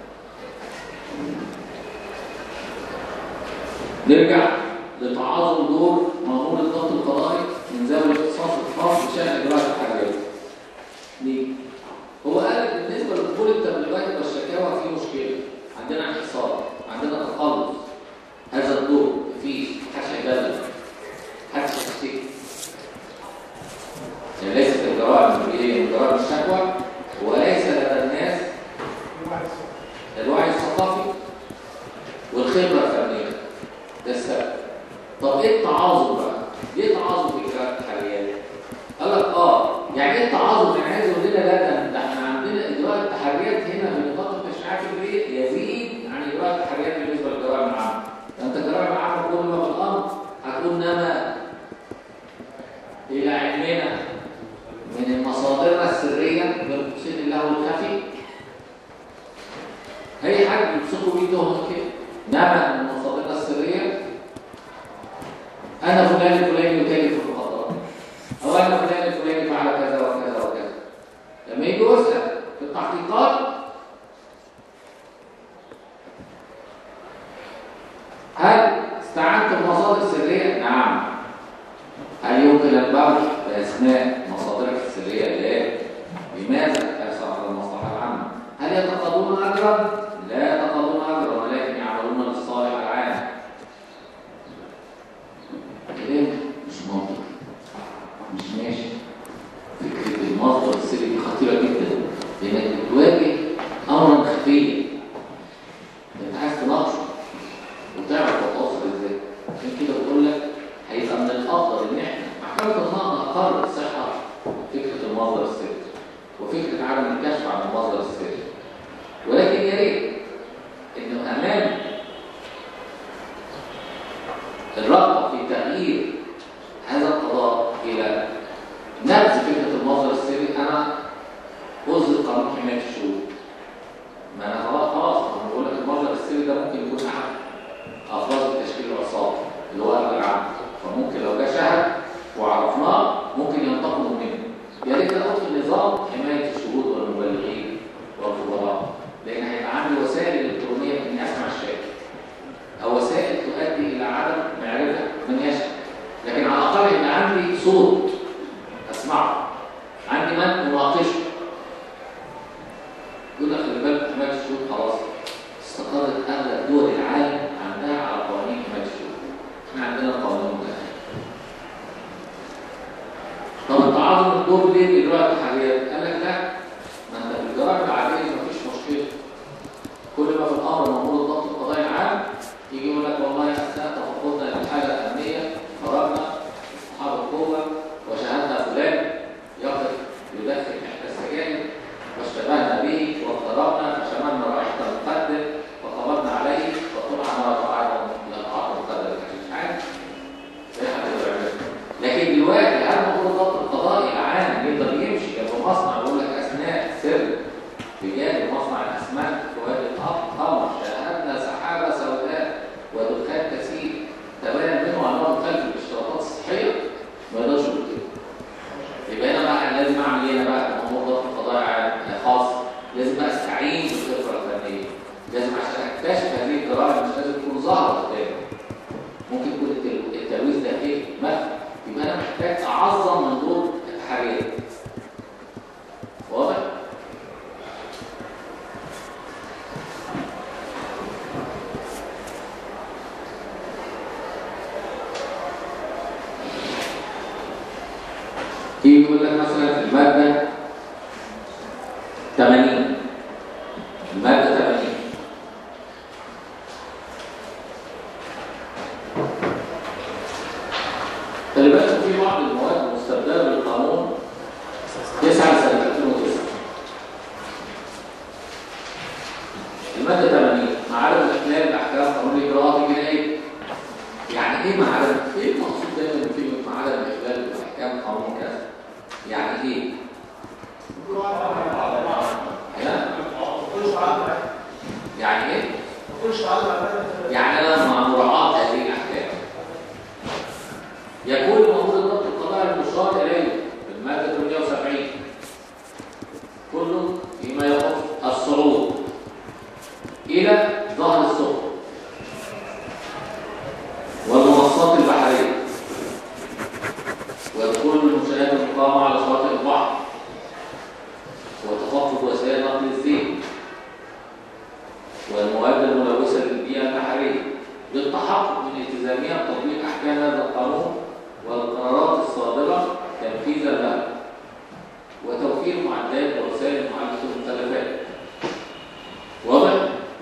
نرجع لتعاظم دور مأمور الضبط القضائي من ذوي الاختصاص الخاص بشأن إجراء الحاجات. ليه؟ هو قال بالنسبة لدخول التبليغات والشكاوى في مشكلة عندنا انحصار عندنا تخلص هذا الدور في حشا بلد حشا الشكل يعني ليست الجرائم اللي هي جرائم الشكوى وليس لدى الناس الوعي الثقافي والخبرة الفنية ده السبب طب ايه التعاظم بقى؟ ليه تعاظم في اجراءات التحريات؟ قال لك اه يعني ايه التعاظم؟ يعني عايز يقول لنا لا ده ده احنا عندنا اجراء التحريات هنا في نطاق التشريعات البيئي يزيد عن اجراء التحريات بالنسبه للجرائم العامه. ده انت الجرائم العامه كل ما في الامر هتقول نما الى علمنا من المصادر السريه بين قوسين الله الخفي اي حد بيمسكوا بيه تهمه كده نما من المصادر السريه انا فلان الفلاني يتاجر في المخدرات او انا فلان الفلاني فعل كذا وكذا وكذا لما يجي يسال في التحقيقات هل استعنت بمصادر سريه؟ نعم هل يمكن البحث باسماء مصادرك السريه؟ لا لماذا تحرص على المصلحه العامه؟ هل يتقاضون اجرا؟ لا يتقاضون اجرا ولكن يعملون للصالح العام كلام مش منطقي مش ماشي فكرة المصدر السري دي خطيرة جدا لأنك بتواجه أمرا خفيا أنت عايز تناقشه وتعرف تتواصل ازاي عشان كده بقول لك هيبقى من الأفضل إن إحنا محكمة النقد أقرت صحة فكرة المصدر السري وفكرة عدم الكشف عن المصدر السري ولكن يا ريت إنه أمام الرغبة في تغيير هذا القضاء إلى نبذ فكرة المصدر السري أنا أصدر قانون حماية الشهود ما أنا خلاص خلاص أنا بقول لك المصدر السري ده ممكن يكون أحد أفراد التشكيل العصابي اللي هو أهل العام فممكن لو جه شهد وعرفناه ممكن ينتقموا منه يا ريت ناخد في النظام حماية الشهود والمبلغين والخبراء لأن هيبقى عندي وسائل إلكترونية إني أسمع الشاهد أو وسائل تؤدي إلى عدم معرفة من يشهد لكن على الأقل يبقى عندي صوت أسمعه عندي من أناقشه يقول لك خلي بالك حماية الشهود خلاص استقرت أغلب دول العالم عندها على قوانين حماية الشهود احنا عندنا قوانين مختلفة طب التعاظم الدور ليه لإجراء التحريات؟ قال لك لا ما انت في الجرائم العادية مفيش مشكلة كل ما في الامر مأمور الضبط القضائي العام يجي يقول لك والله اثناء تفقدنا للحاله الامنيه خرجنا اصحاب القوه وشاهدنا فلان يقف يدخن احدى السجائر واشتبهنا به واضطربنا فشممنا رائحه المخدر وقبضنا عليه وطلعنا وقعنا لقاء المخدر مش عارف ايه حد يعمل لكن دلوقتي هل مأمور الضبط القضائي العام يقدر يمشي المادة 80 خلي بالك في بعض المواد المستبدلة بالقانون 9 سنة 2009 المادة 80 معارض الإحلال بأحكام قانون الإجراءات الجنائية يعني إيه معارض؟ إيه المقصود دايما بكلمة معارض الإحلال بأحكام قانون كذا؟ يعني إيه؟ لا كلش عقل يعني إيه؟ كلش عقل يعني أنا مع مراعاة هذه الأحكام يكون المفروض الضبط القضائي المشار إليه في المادة 78 كله فيما يخص الصعود إلى ظهر السفن والمنصات البحرية ويدخل المنشآت المقامة على شواطئ البحر وتخفض وسائل نقل الزيت والمواد الملوثة للبيئة البحرية للتحقق من التزامها بتطبيق أحكام هذا القانون والقرارات الصادرة تنفيذا لها وتوفير معدات ووسائل معالجة المخلفات واضح؟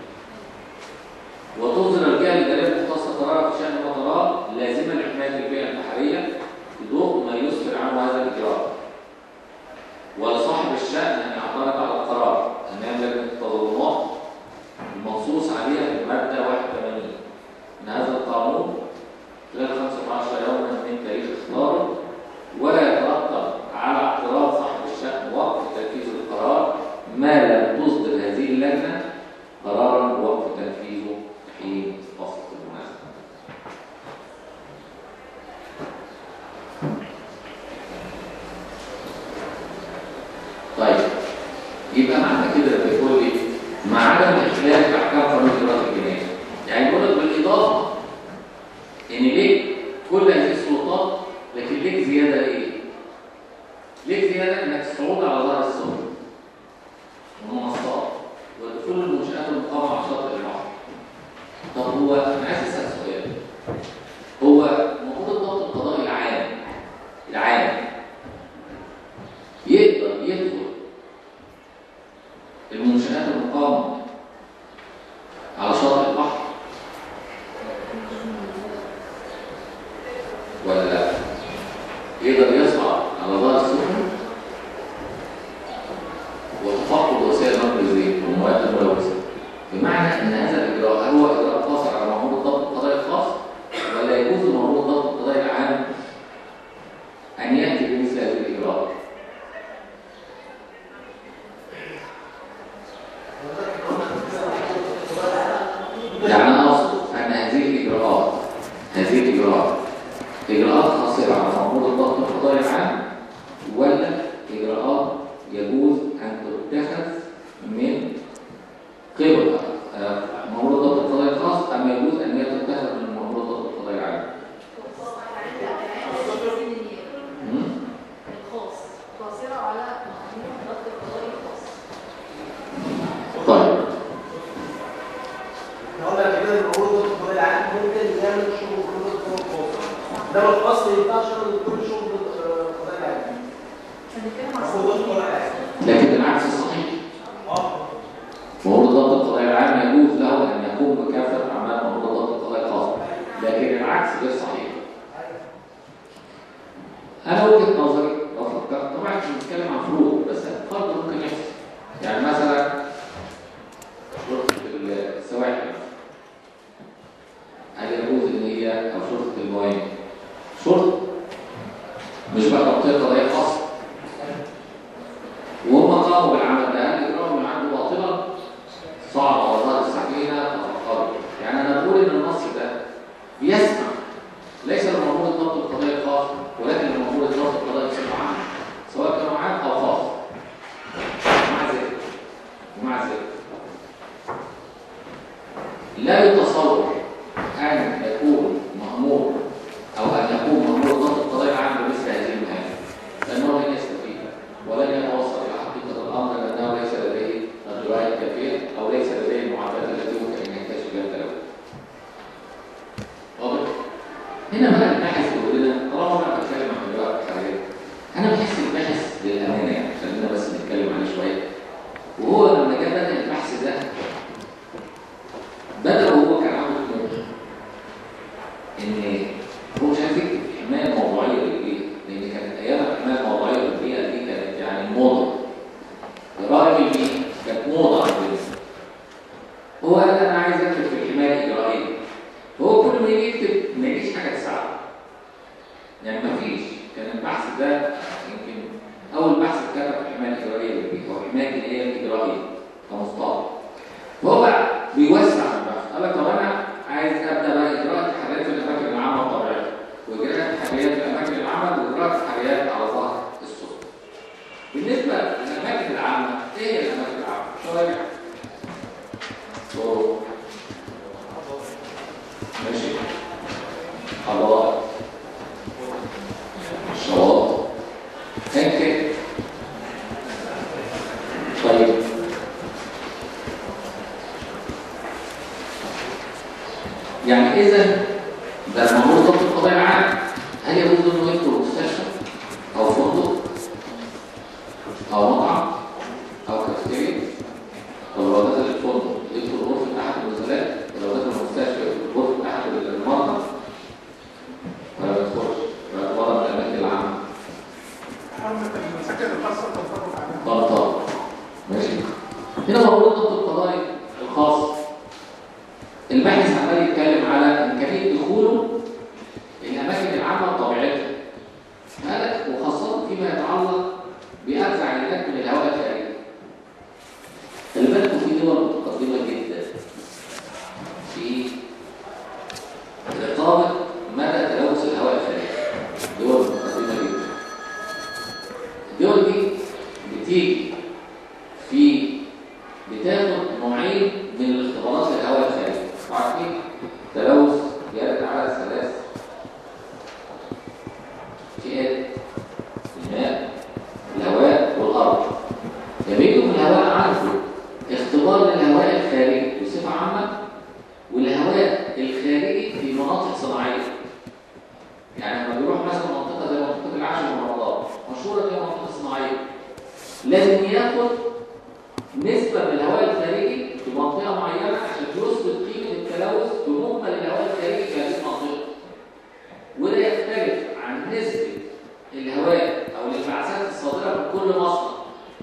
وتصدر الجهة الإدارية المختصة قرارا في شأن المطارات لازمة لحماية البيئة البحرية بضوء ما يسفر عنه هذا الإجراء ولصاحب الشأن أن يعترض على القرار أمام لجنة التظلمات المنصوص عليها في المادة 81 من هذا القانون خلال 15 يوما من تاريخ إصداره ولا يترتب على اعتراض صاحب الشأن وقف تنفيذ القرار ما لم تصدر هذه اللجنة قرارا بوقف تنفيذه حين فصل المناسبة. طيب يبقى معنى كده لما يقول لي مع عدم الاختلاف باحكام قانون الاجراءات الجنائيه يعني يقول لك بالاضافه ان ليه كل هذه السلطات لكن ليك زياده ايه؟ ليك زياده انك الصعود على ظهر السفن والمنصات ودخول المنشات المقامه على شاطئ البحر طب هو انا عايز اسال سؤال هو المفروض الضبط القضائي العام العام يقدر يدخل المنشآت المقامة على شاطئ البحر ولا لا؟ يقدر يصعد على ظهر السفن وتفقد وسائل نقل الزيت والمواد الملوثة بمعنى ان هذا الاجراء هل هو اجراء قاصر على مأمور الضبط القضائي الخاص ولا يجوز لمأمور الضبط القضائي العام ان ياتي بمثل هذه الاجراءات؟ يعني انا اقصد ان هذه الاجراءات هذه الاجراءات اجراءات قاصره على مأمور الضبط القضائي العام ولا اجراءات يجوز ان تتخذ من قبل آه، مأمور الضبط القضائي الخاص ام يجوز ان هي تتخذ من مأمور الضبط القضائي العام؟ مم؟ الخاص قاصرة على مأمور ضبط القضائي الخاص طيب قلنا قبل كده المفروض الدكتور العام ممكن يعمل شغل كل الدكتور الخاص ده الخاص ما ينفعش يعمل كل شغل القضاء العام هنتكلم عن المفروض الدكتور العام لكن العكس صحيح اه مأمور الضبط القضائي العام يجوز له ان يقوم بكافه اعمال مأمور الضبط القضائي الخاص لكن العكس غير صحيح انا وجهه نظري لو فكرت طبعا احنا بنتكلم عن فروض بس فرض ممكن يحصل يعني مثلا شرطه السواحل هل يجوز ان هي او شرطه الموانئ شرطه مش بقى تبطيل قضائيه خاصه وهم قاموا بالعمل ده هل اجراءهم العمل باطلا صعب على ظهر السفينه تفكروا يعني انا بقول ان النص ده بيسمع ليس لمأمور الضبط القضائي الخاص ولكن لمأمور الضبط القضائي بصفه عامه سواء كان عام او خاص ومع ذلك ومع ذلك لا يتصور ان يكون مأمور او ان يكون مأمور الضبط القضائي العام بمثل هذه المهام لانه لن يستفيد ولن يتوصل الى حقيقه الامر لانه ليس لديه الروايه الكافيه او ليس لديه المعدات التي يمكن ان يكتشف بها التلوث. واضح؟ هنا بقى الباحث يقول لنا طالما انا بتكلم عن الروايه الخارجيه انا بحس الباحث للامانه يعني خلينا بس نتكلم عليه شويه وهو لما جه بدا البحث ده بدأ وهو كان عامل كده ان هو مش عارف يكتب الحمايه الموضوعيه للبيئه لان كانت ايام الحمايه الموضوعيه للبيئه دي كانت يعني موضه راجل دي كانت موضه عندنا هو قال انا عايز اكتب في الحمايه الاجرائيه هو كل ما يجي يكتب ما يجيش حاجه تساعده يعني ما فيش كان البحث ده يمكن اول بحث اتكتب في الحمايه الاجرائيه للبيئه هو الحمايه البيئيه الاجرائيه كمصطلح فهو بقى بيوسع البحث قال لك طب انا عايز ابدا بقى اجراء التحريات في الاماكن العامه الطبيعيه واجراء التحريات في اماكن العمل واجراء التحريات على ظهر السفن بالنسبه للاماكن العامه ايه هي الاماكن العامه؟ شوارع طرق ماشي حدائق شواطئ هيك طيب يعني اذا ده المامور ضبط القضاء العام هل يجوز انه يدخل مستشفى او فندق او مطعم او كافيتيريا طب لو دخل الفندق يدخل غرفه احد النزلاء ولو دخل المستشفى يدخل غرفه احد المرضى ولا ما يدخلش باعتبارها من الاماكن العامه حرمة المساكن الخاصة تتفرج عليها غلطان ماشي هنا موضوع الضبط القضائي الخاص الباحث عمال يتكلم على امكانيه دخوله الاماكن العامه بطبيعتها هذا وخاصه فيما يتعلق باخذ عينات من الهواء الخارجي خلي بالكم في دول متقدمه جدا في رقابه مدى تلوث الهواء الخارجي دول متقدمه جدا الدول دي بتيجي في بتاخد نوعين من الاختبارات للهواء الخارجي عارفين تلوث يرد على ثلاث فئات الماء الهواء والارض يبيجوا في الهواء عنده اختبار للهواء الخارجي بصفه عامه والهواء الخارجي في مناطق صناعيه يعني لما بيروح مثلا منطقه زي منطقه العاشر من رمضان مشهوره زي منطقه صناعيه لازم ياخد نسبه من الهواء الخارجي في منطقه معينه عشان يثبت قيمه التلوث بمجمل الهواء الخارجي في هذه المنطقه وده يختلف عن نسبه الهواء او الانبعاثات الصادره من كل مصنع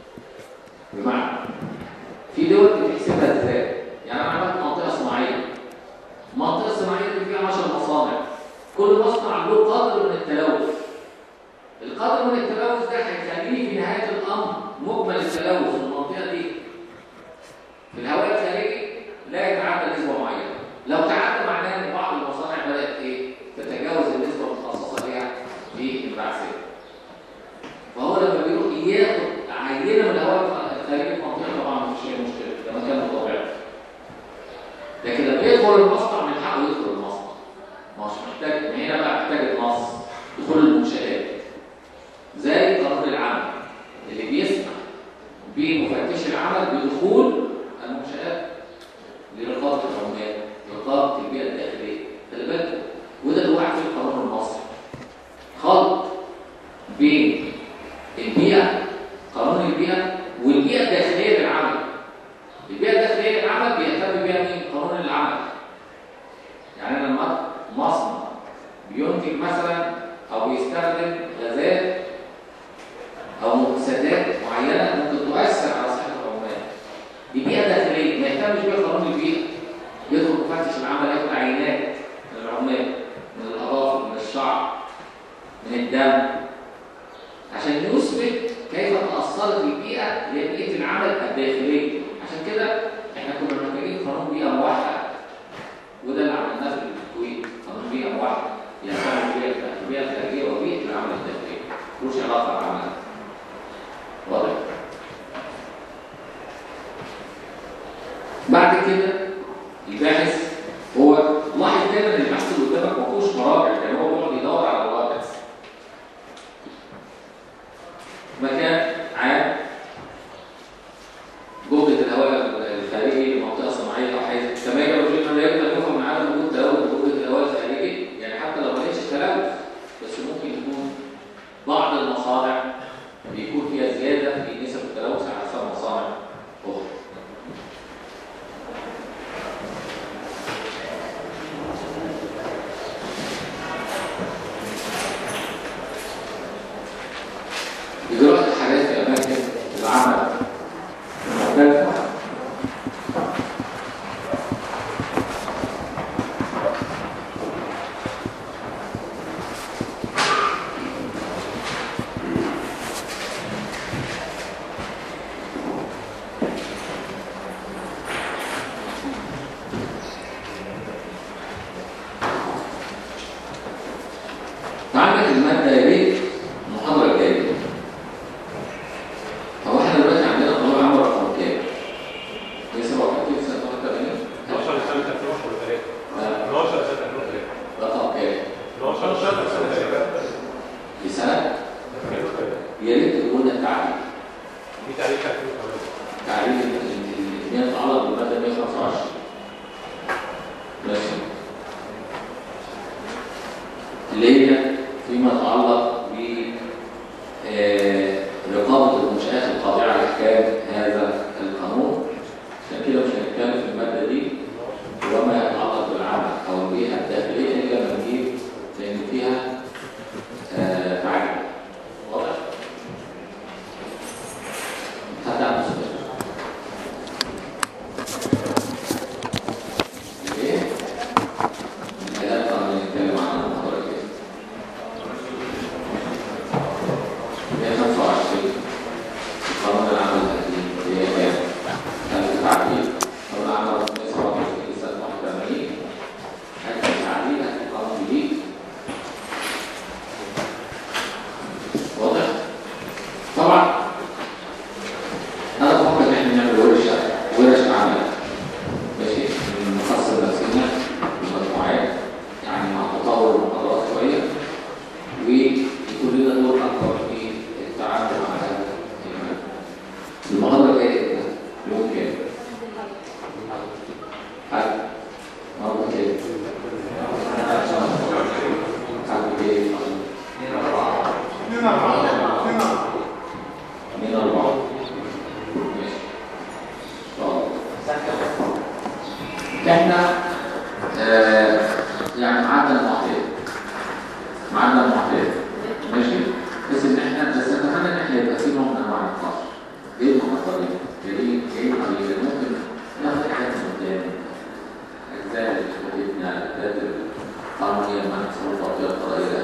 بمعنى في دول بتحسبها ازاي؟ يعني انا عملت منطقه صناعيه المنطقه الصناعيه دي فيها 10 مصانع كل مصنع له قدر من التلوث القدر من التلوث ده هيخليه في نهايه الامر مجمل التلوث في المنطقه دي في الهواء الخارجي لا يتعدى نسبه معينه لو تعدى معناه ان بعض المصانع بدات ايه تتجاوز النسبه المخصصه ليها في الانبعاثات فهو لما بيروح ياخد عينه من الهواء الخارجي في المنطقه طبعا مفيش اي مشكله ده مكان طبيعي لكن لما يدخل المصنع من حقه يدخل المصنع مش محتاج ما هنا بقى محتاج النص دخول المنشآت زي قانون العمل اللي بيسمح بمفتش العمل بدخول المنشآت لرقابة العمال رقابة البيئة الداخلية خلي بالكم وده اللي وقع فيه القانون المصري خلط بين البيئة قانون البيئة والبيئة الداخلية للعمل البيئة الداخلية للعمل بيهتم بيها مين؟ قانون العمل يعني انا لما مصنع بينتج مثلا او بيستخدم غازات او مكسدات معينه ممكن تؤثر على صحه العمال دي بيئه داخليه ما يهتمش بيها قانون البيئه يدخل مفتش العمل ياخد عينات من العمال من الاظافر من الشعر من الدم عشان يثبت كيف تاثرت البيئه لبيئه العمل الداخليه عشان كده احنا كنا محتاجين قانون بيئه موحد وده اللي عملناه في الكويت قانون بيئه موحد يعتمد البيئه البيئه الخارجيه وبيئه العمل الداخلي ملوش علاقه بالعمل واضح بعد كده الباحث هو لاحظ دايما ان البحث اللي قدامك ما فيهوش مراجع يعني هو بيقعد يدور على مراجع مكان عام جودة الهواء الخارجي لمنطقة صناعية أو حيث كما يجب الرجل لا يمكن أن يفهم من عدم وجود تلوث جودة الهواء الخارجي يعني حتى لو ما لقيتش تلوث بس ممكن يكون بعض المصانع بيكون فيها زيادة في نسب التلوث على حسب مصانع أخرى. هي تتعلق بالماده 125 ماشي اللي هي فيما يتعلق ب آه، رقابه المنشات الخاضعه لاحكام هذا القانون عشان كده مش هنتكلم في الماده دي وما يتعلق بالعمل او البيئه الداخليه الا لما نجيب لان فيها آه، تعجب واضح؟ حتى عنده سؤال ايه؟ الآلات طبعا نتكلم عنها المحاضرة الجاية 125 قانون العمل القديم اللي هي كام؟ كانت تعديل قانون العمل 127 سنة 81 هذا التعديل هذا قانون جديد واضح؟ طبعا انا بفكر ان احنا نعمل ورشه ورش عمل ماشي نقسم نفسنا لمجموعات يعني مع تطور المحاضرات شويه ويكون لنا دور اكبر في التعامل مع هذا المادة. المحاضره الجايه امتى؟ يوم كام؟ حد مرة كام؟ حد ايه؟ اثنين أربعة اثنين أربعة من أربعة ماشي طيب. احنا آه يعني معدل معتاد معدل معتاد ماشي بس ان احنا بس اتمنى ان احنا يبقى في نوع من انواع النقاش ايه المعطلين؟ ايه ايه القليل ممكن ناخد حاجات من قدام اجزاء اللي فاتتنا الاجزاء القانونيه مع التصرفات القضائيه